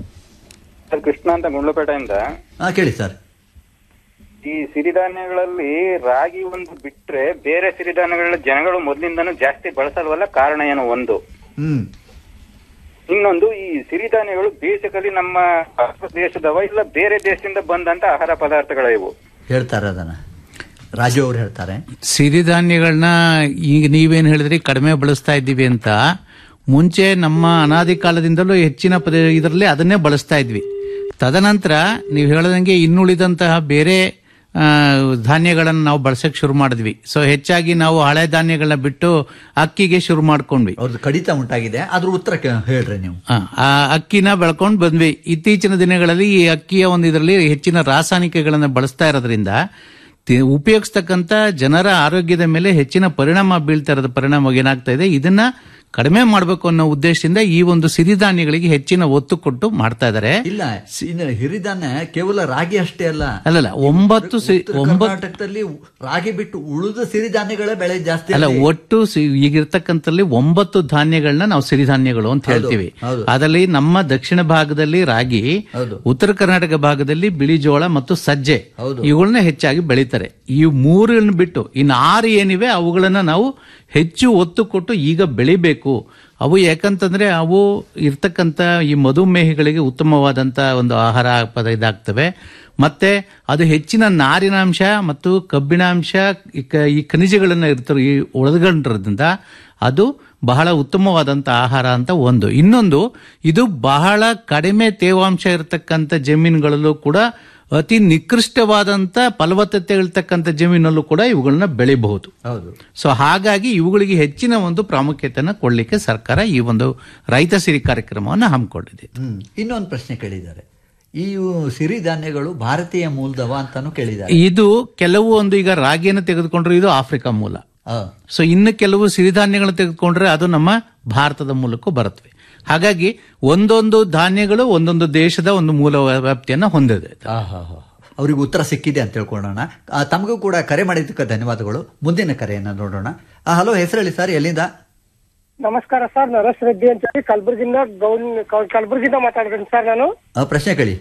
ಸರ್ ಕೃಷ್ಣ ಅಂತ ಗುಂಡ್ಲುಪೇಟೆಯಿಂದ ಹಾ ಕೇಳಿ ಸರ್ ಈ ಸಿರಿಧಾನ್ಯಗಳಲ್ಲಿ ರಾಗಿ ಒಂದು ಬಿಟ್ರೆ ಬೇರೆ ಸಿರಿಧಾನ್ಯಗಳ ಜನಗಳು ಮೊದಲಿಂದನೂ ಜಾಸ್ತಿ ಬಳಸಲ್ವಲ್ಲ ಕಾರಣ ಏನು ಒಂದು ಹ್ಮ್ ಇನ್ನೊಂದು ಈ ಸಿರಿಧಾನ್ಯಗಳು ಬೇಸಿಕಲಿ ನಮ್ಮ ಭಾರತ ದೇಶದವ ಇಲ್ಲ ಬೇರೆ ದೇಶದಿಂದ ಬಂದಂತ ಆಹಾರ ಪದಾರ್ಥಗಳ ಇವು ಹೇಳ್ತಾರೆ ಅದನ್ನ ರಾಜು ಅವ್ರು ಹೇಳ್ತಾರೆ ಸಿರಿಧಾನ್ಯಗಳನ್ನ ಈಗ ನೀವೇನ್ ಹೇಳಿದ್ರಿ ಕಡಿಮೆ ಬಳಸ್ತಾ ಇದ್ದೀವಿ ಅಂತ ಮುಂಚೆ ನಮ್ಮ ಅನಾದಿ ಕಾಲದಿಂದಲೂ ಹೆಚ್ಚಿನ ಪದ ಇದರಲ್ಲಿ ಅದನ್ನೇ ಬಳಸ್ತಾ ಇದ್ವಿ ತದನಂತರ ನೀವು ಹೇಳದಂಗೆ ಇನ್ನುಳಿದಂತಹ ಬೇರೆ ಆ, ಧಾನ್ಯಗಳನ್ನ ನಾವು ಬಳಸಕ್ ಶುರು ಮಾಡಿದ್ವಿ ಸೊ ಹೆಚ್ಚಾಗಿ ನಾವು ಹಳೆ ಧಾನ್ಯಗಳನ್ನ ಬಿಟ್ಟು ಅಕ್ಕಿಗೆ ಶುರು ಮಾಡ್ಕೊಂಡ್ವಿ ಅವ್ರದ್ದು ಕಡಿತ ಉಂಟಾಗಿದೆ ಅದ್ರ ಉತ್ತರ ಕೇ- ಹೇಳ್ರಿ ನೀವು ಆ, ಆ ಅಕ್ಕಿನ ಬೆಳ್ಕೊಂಡು ಬಂದ್ವಿ ಇತ್ತೀಚಿನ ದಿನಗಳಲ್ಲಿ ಈ ಅಕ್ಕಿಯ ಒಂದು ಇದರಲ್ಲಿ ಹೆಚ್ಚಿನ ರಾಸಾಯನಿಕಗಳನ್ನು ಬಳಸ್ತಾ ಇರೋದ್ರಿಂದ ತಿ- ಉಪಯೋಗಿಸ್ತಕ್ಕಂಥ ಜನರ ಆರೋಗ್ಯದ ಮೇಲೆ ಹೆಚ್ಚಿನ ಪರಿಣಾಮ ಬೀಳ್ತಾ ಇರೋದ ಪರಿಣಾಮ ಏನಾಗ್ತಾ ಇದೆ ಇದನ್ನ ಕಡಿಮೆ ಮಾಡಬೇಕು ಅನ್ನೋ ಉದ್ದೇಶದಿಂದ ಈ ಒಂದು ಸಿರಿಧಾನ್ಯಗಳಿಗೆ ಹೆಚ್ಚಿನ ಒತ್ತು ಕೊಟ್ಟು ಮಾಡ್ತಾ ಇದ್ದಾರೆ ಇಲ್ಲ ಸಿ- ಇನ್ನು ಹಿರಿಧಾನ್ಯ ಕೇವಲ ರಾಗಿ ಅಷ್ಟೇ ಅಲ್ಲ ಅಲ್ಲಲ್ಲ ಒಂಬತ್ತು ಸಿ- ಉತ್ತರ ಒಂಬತ್ತು ಕರ್ನಾಟಕದಲ್ಲಿ ರಾಗಿ ಬಿಟ್ಟು ಉಳಿದ ಸಿರಿಧಾನ್ಯಗಳೇ ಬೆಳೆ ಜಾಸ್ತಿ ಅಲ್ಲ ಅಲ್ಲಿ. ಒಟ್ಟು ಸಿ- ಈಗಿರ್ತಕ್ಕಂಥಲ್ಲಿ ಒಂಬತ್ತು ಧಾನ್ಯಗಳನ್ನ ನಾವು ಸಿರಿಧಾನ್ಯಗಳು ಅಂತ ಹೌದು, ಹೇಳ್ತೀವಿ ಹೌದು. ಅದರಲ್ಲಿ ನಮ್ಮ ದಕ್ಷಿಣ ಭಾಗದಲ್ಲಿ ರಾಗಿ ಹೌದು. ಉತ್ತರ ಕರ್ನಾಟಕ ಭಾಗದಲ್ಲಿ ಬಿಳಿ ಜೋಳ ಮತ್ತು ಸಜ್ಜೆ ಹೌದು. ಇವುಗಳನ್ನ ಹೆಚ್ಚಾಗಿ ಬೆಳೀತಾರೆ ಈ ಮೂರನ್ನು ಬಿಟ್ಟು ಇನ್ನು ಆರು ಏನಿವೆ ಅವುಗಳನ್ನ ನಾವು ಹೆಚ್ಚು ಒತ್ತು ಕೊಟ್ಟು ಈಗ ಬೆಳಿಬೇಕು ಅವು ಯಾಕಂತಂದ್ರೆ ಅವು ಇರ್ತಕ್ಕಂಥ ಈ ಮಧುಮೇಹಿಗಳಿಗೆ ಉತ್ತಮವಾದಂತ ಒಂದು ಆಹಾರ ಪದ ಇದಾಗ್ತವೆ ಮತ್ತೆ ಅದು ಹೆಚ್ಚಿನ ನಾರಿನಾಂಶ ಮತ್ತು ಕಬ್ಬಿಣಾಂಶ ಈ ಕ- ಈ ಖನಿಜಗಳನ್ನ ಇರ್ತಾರೆ ಈ ಒಳಗೊಂಡಿರೋದ್ರಿಂದ ಅದು ಬಹಳ ಉತ್ತಮವಾದಂತ ಆಹಾರ ಅಂತ ಒಂದು ಇನ್ನೊಂದು ಇದು ಬಹಳ ಕಡಿಮೆ ತೇವಾಂಶ ಇರತಕ್ಕಂಥ ಜಮೀನುಗಳಲ್ಲೂ ಕೂಡ ಅತಿ ನಿಕೃಷ್ಟವಾದಂತ ಫಲವತ್ತತೆ ಇರ್ತಕ್ಕಂಥ ಜಮೀನಲ್ಲೂ ಕೂಡ ಇವುಗಳನ್ನ ಬೆಳಿಬಹುದು ಹೌದು ಸೊ ಹಾಗಾಗಿ ಇವುಗಳಿಗೆ ಹೆಚ್ಚಿನ ಒಂದು ಪ್ರಾಮುಖ್ಯತೆಯನ್ನು ಕೊಡಲಿಕ್ಕೆ ಸರ್ಕಾರ ಈ ಒಂದು ರೈತ ಸಿರಿ ಕಾರ್ಯಕ್ರಮವನ್ನು ಹಮ್ಮಿಕೊಂಡಿದೆ ಹ್ಮ್ ಇನ್ನೊಂದು ಪ್ರಶ್ನೆ ಕೇಳಿದ್ದಾರೆ ಈ ಸಿರಿಧಾನ್ಯಗಳು ಭಾರತೀಯ ಮೂಲದವ ಅಂತಾನು ಕೇಳಿದ್ದಾರೆ ಇದು ಕೆಲವು ಒಂದು ಈಗ ರಾಗಿಯನ್ನು ತೆಗೆದುಕೊಂಡ್ರೆ ಇದು ಆಫ್ರಿಕಾ ಮೂಲ ಆ, ಸೊ ಇನ್ನು ಕೆಲವು ಸಿರಿಧಾನ್ಯಗಳನ್ನು ತೆಗೆದುಕೊಂಡ್ರೆ ಅದು ನಮ್ಮ ಭಾರತದ ಮೂಲಕ್ಕೂ ಬರುತ್ತವೆ ಹಾಗಾಗಿ ಒಂದೊಂದು ಧಾನ್ಯಗಳು ಒಂದೊಂದು ದೇಶದ ಒಂದು ಮೂಲ ವ್ಯಾಪ್ತಿಯನ್ನು ಹೊಂದಿದೆ ಆಹಾಹಾ. ಅವ್ರಿಗೆ ಉತ್ತರ ಸಿಕ್ಕಿದೆ ಅಂತ ತಿಳ್ಕೊಳ್ಳೋಣ ಆ, ತಮಗೂ ಕೂಡ ಕರೆ ಮಾಡಿದ್ದಕ್ಕೆ ಧನ್ಯವಾದಗಳು ಮುಂದಿನ ಕರೆಯನ್ನ ನೋಡೋಣ ಆ, ಹಲೋ ಹೆಸರು ಹೇಳಿ ಸರ್ ಎಲ್ಲಿಂದ ನಮಸ್ಕಾರ ಸರ್ ನರೇಶ್ ರೆಡ್ಡಿ ಅಂತ ಹೇಳಿ ಕಲಬುರಗಿಯಿಂದ ಗೌನ್ ಕಲ್- ಕಲಬುರಗಿಯಿಂದ ಮಾತಾಡ್ತೀನಿ ಸರ್ ನಾನು ಆ, ಪ್ರಶ್ನೆ ಕೇಳಿ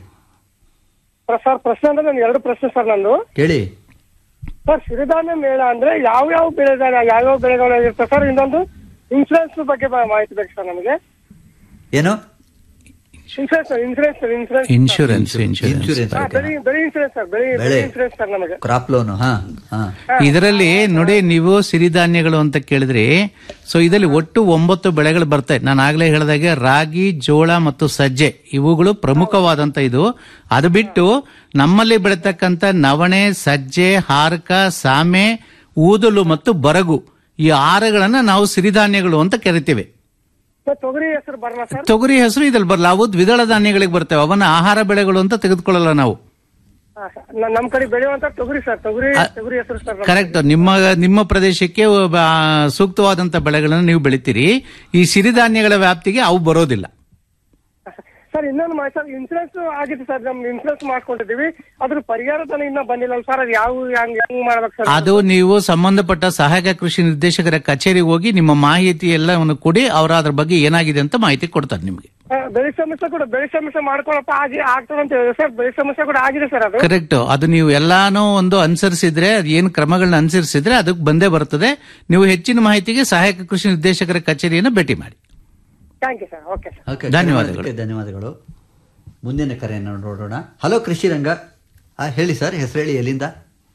ಪ್ರ- ಸರ್ ಪ್ರಶ್ನೆ ಅಂದ್ರೆ ನಾನು ಎರಡು ಪ್ರಶ್ನೆ ಸರ್ ನಂದು ಕೇಳಿ ಸರ್ ಸಿರಿಧಾನ್ಯ ಮೇಳ ಅಂದ್ರೆ ಯಾವ ಯಾವ ಬೆಳೆಗಳ ಯಾವ್ಯಾವ ಬೆಳೆಗಳು ಇರ್ತದೆ ಸರ್ ಇನ್ನೊಂದು ಇನ್ಸೂರೆನ್ಸ್ ಬಗ್ಗೆ ಬ- ಮಾಹಿತಿ ಬೇಕು ಸರ್ ನಮಗೆ ಏನು insurance insurance insurance insurance insurance insurance ಬೆಳೆ ಬೆಳೆ ಇನ್ಸೂರೆನ್ಸ್ ಸರ್ ಬೆಳೆ ಬೆಳೆ. ಬೆಳೆ ಇನ್ಸೂರೆನ್ಸ್ ಸರ್ ನಮಗೆ ಕ್ರಾಪ್ ಲೋನ್ ಹಾ ಹಾ ಇದರಲ್ಲಿ ನೋಡಿ ನೀವು ಸಿರಿಧಾನ್ಯಗಳು ಅಂತ ಕೇಳಿದ್ರಿ ಸೊ ಇದರಲ್ಲಿ ಒಟ್ಟು ಒಂಬತ್ತು ಬೆಳೆಗಳು ಬರ್ತವೆ ನಾನು ಆಗ್ಲೇ ಹೇಳಿದಾಗೆ ರಾಗಿ ಜೋಳ ಮತ್ತು ಸಜ್ಜೆ ಇವುಗಳು ಪ್ರಮುಖವಾದಂತ ಇದು ಅದು ಬಿಟ್ಟು ನಮ್ಮಲ್ಲಿ ಬೆಳೀತಕ್ಕಂಥ ನವಣೆ ಸಜ್ಜೆ ಹಾರಕ ಸಾಮೆ ಊದಲು ಮತ್ತು ಬರಗು ಈ ಆರುಗಳನ್ನ ನಾವು ಸಿರಿಧಾನ್ಯಗಳು ಅಂತ ಕರಿತೇವೆ ಸರ್ ತೊಗರಿ ಹೆಸರು ಬರಲ್ಲ ಸರ್ ತೊಗರಿ ಹೆಸರು ಇದ್ರಲ್ಲಿ ಬರಲ್ಲ ಅವು ದ್ವಿದಳ ಧಾನ್ಯಗಳಿಗೆ ಬರ್ತವೆ ಅವನ್ನ ಆಹಾರ ಬೆಳೆಗಳು ಅಂತ ತೆಗೆದುಕೊಳ್ಳಲ್ಲ ನಾವು ಹಾ, ಸರ್. ನ- ನಮ್ ಕಡೆ ಬೆಳೆಯುವಂತ ತೊಗರಿ ಸರ್ ತೊಗರಿ ತೊಗರಿ ಹೆಸರು ಸರ್ ನಮ್ದು. ಕರೆಕ್ಟ್ ನಿಮ್ಮ ನಿಮ್ಮ ಪ್ರದೇಶಕ್ಕೆ ಒಬ್ಬ, ಆ, ಸೂಕ್ತವಾದಂತ ಬೆಳೆಗಳನ್ನು ನೀವು ಬೆಳಿತೀರಿ ಈ ಸಿರಿಧಾನ್ಯಗಳ ವ್ಯಾಪ್ತಿಗೆ ಅವು ಬರೋದಿಲ್ಲ ಸರ್ ಇನ್ನೊಂದು ಮಾಹಿತಿ ಸರ್ ಇನ್ಸೂರೆನ್ಸ್ ಆಗಿದೆ ಸರ್ ನಮ್ದು ಇನ್ಸೂರೆನ್ಸ್ ಮಾಡ್ಕೊಂಡಿದ್ದೀವಿ ಅದ್ರ ಪರಿಹಾರ ಧನ ಇನ್ನ ಬಂದಿಲ್ಲ ಸರ್ ಅದು ಯಾವ ಹೆಂಗ್ ಹೆಂಗ್ ಮಾಡ್ಬೇಕು ಸರ್ ಅದು ನೀವು ಸಂಬಂಧಪಟ್ಟ ಸಹಾಯಕ ಕೃಷಿ ನಿರ್ದೇಶಕರ ಕಚೇರಿಗೆ ಹೋಗಿ ನಿಮ್ಮ ಮಾಹಿತಿ ಎಲ್ಲವನ್ನು ಕೊಡಿ ಅವರ ಅದ್ರ ಬಗ್ಗೆ ಏನಾಗಿದೆ ಅಂತ ಮಾಹಿತಿ ಕೊಡ್ತಾರೆ ನಿಮಗೆ ಆ, ಬೆಳೆ ಸಮಸ್ಯೆ ಕೂಡ ಬೆಳೆ ಸಮಸ್ಯೆ ಮಾಡ್ಕೊಳಪ್ಪ ಆಗಿ ಆಗ್ತದೆ ಅಂತ ಹೇಳಿದ್ರೆ ಸರ್ ಬೆಳೆ ಸಮಸ್ಯೆ ಕೂಡ ಆಗಿದೆ ಸರ್ ಅದು ಕರೆಕ್ಟ್ ಅದು ನೀವು ಎಲ್ಲಾನು ಒಂದು ಅನುಸರಿಸಿದ್ರೆ ಅದು ಏನು ಕ್ರಮಗಳನ್ನ ಅನುಸರಿಸಿದ್ರೆ ಅದಕ್ಕೆ ಬಂದೇ ಬರ್ತದೆ ನೀವು ಹೆಚ್ಚಿನ ಮಾಹಿತಿಗೆ ಸಹಾಯಕ ಕೃಷಿ ನಿರ್ದೇಶಕರ ಕಚೇರಿಯನ್ನು ಭೇಟಿ ಮಾಡಿ thank you sir okay sir okay ಧನ್ಯವಾದಗಳು. ಕರೆ ಮಾಡಿದ್ದಕ್ಕೆ ಧನ್ಯವಾದಗಳು ಮುಂದಿನ ಕರೆಯನ್ನು ನೋಡೋಣ ಹಲೋ ಕೃಷಿ ರಂಗ ಆ, ಹೇಳಿ ಸರ್ ಹೆಸರು ಹೇಳಿ ಎಲ್ಲಿಂದ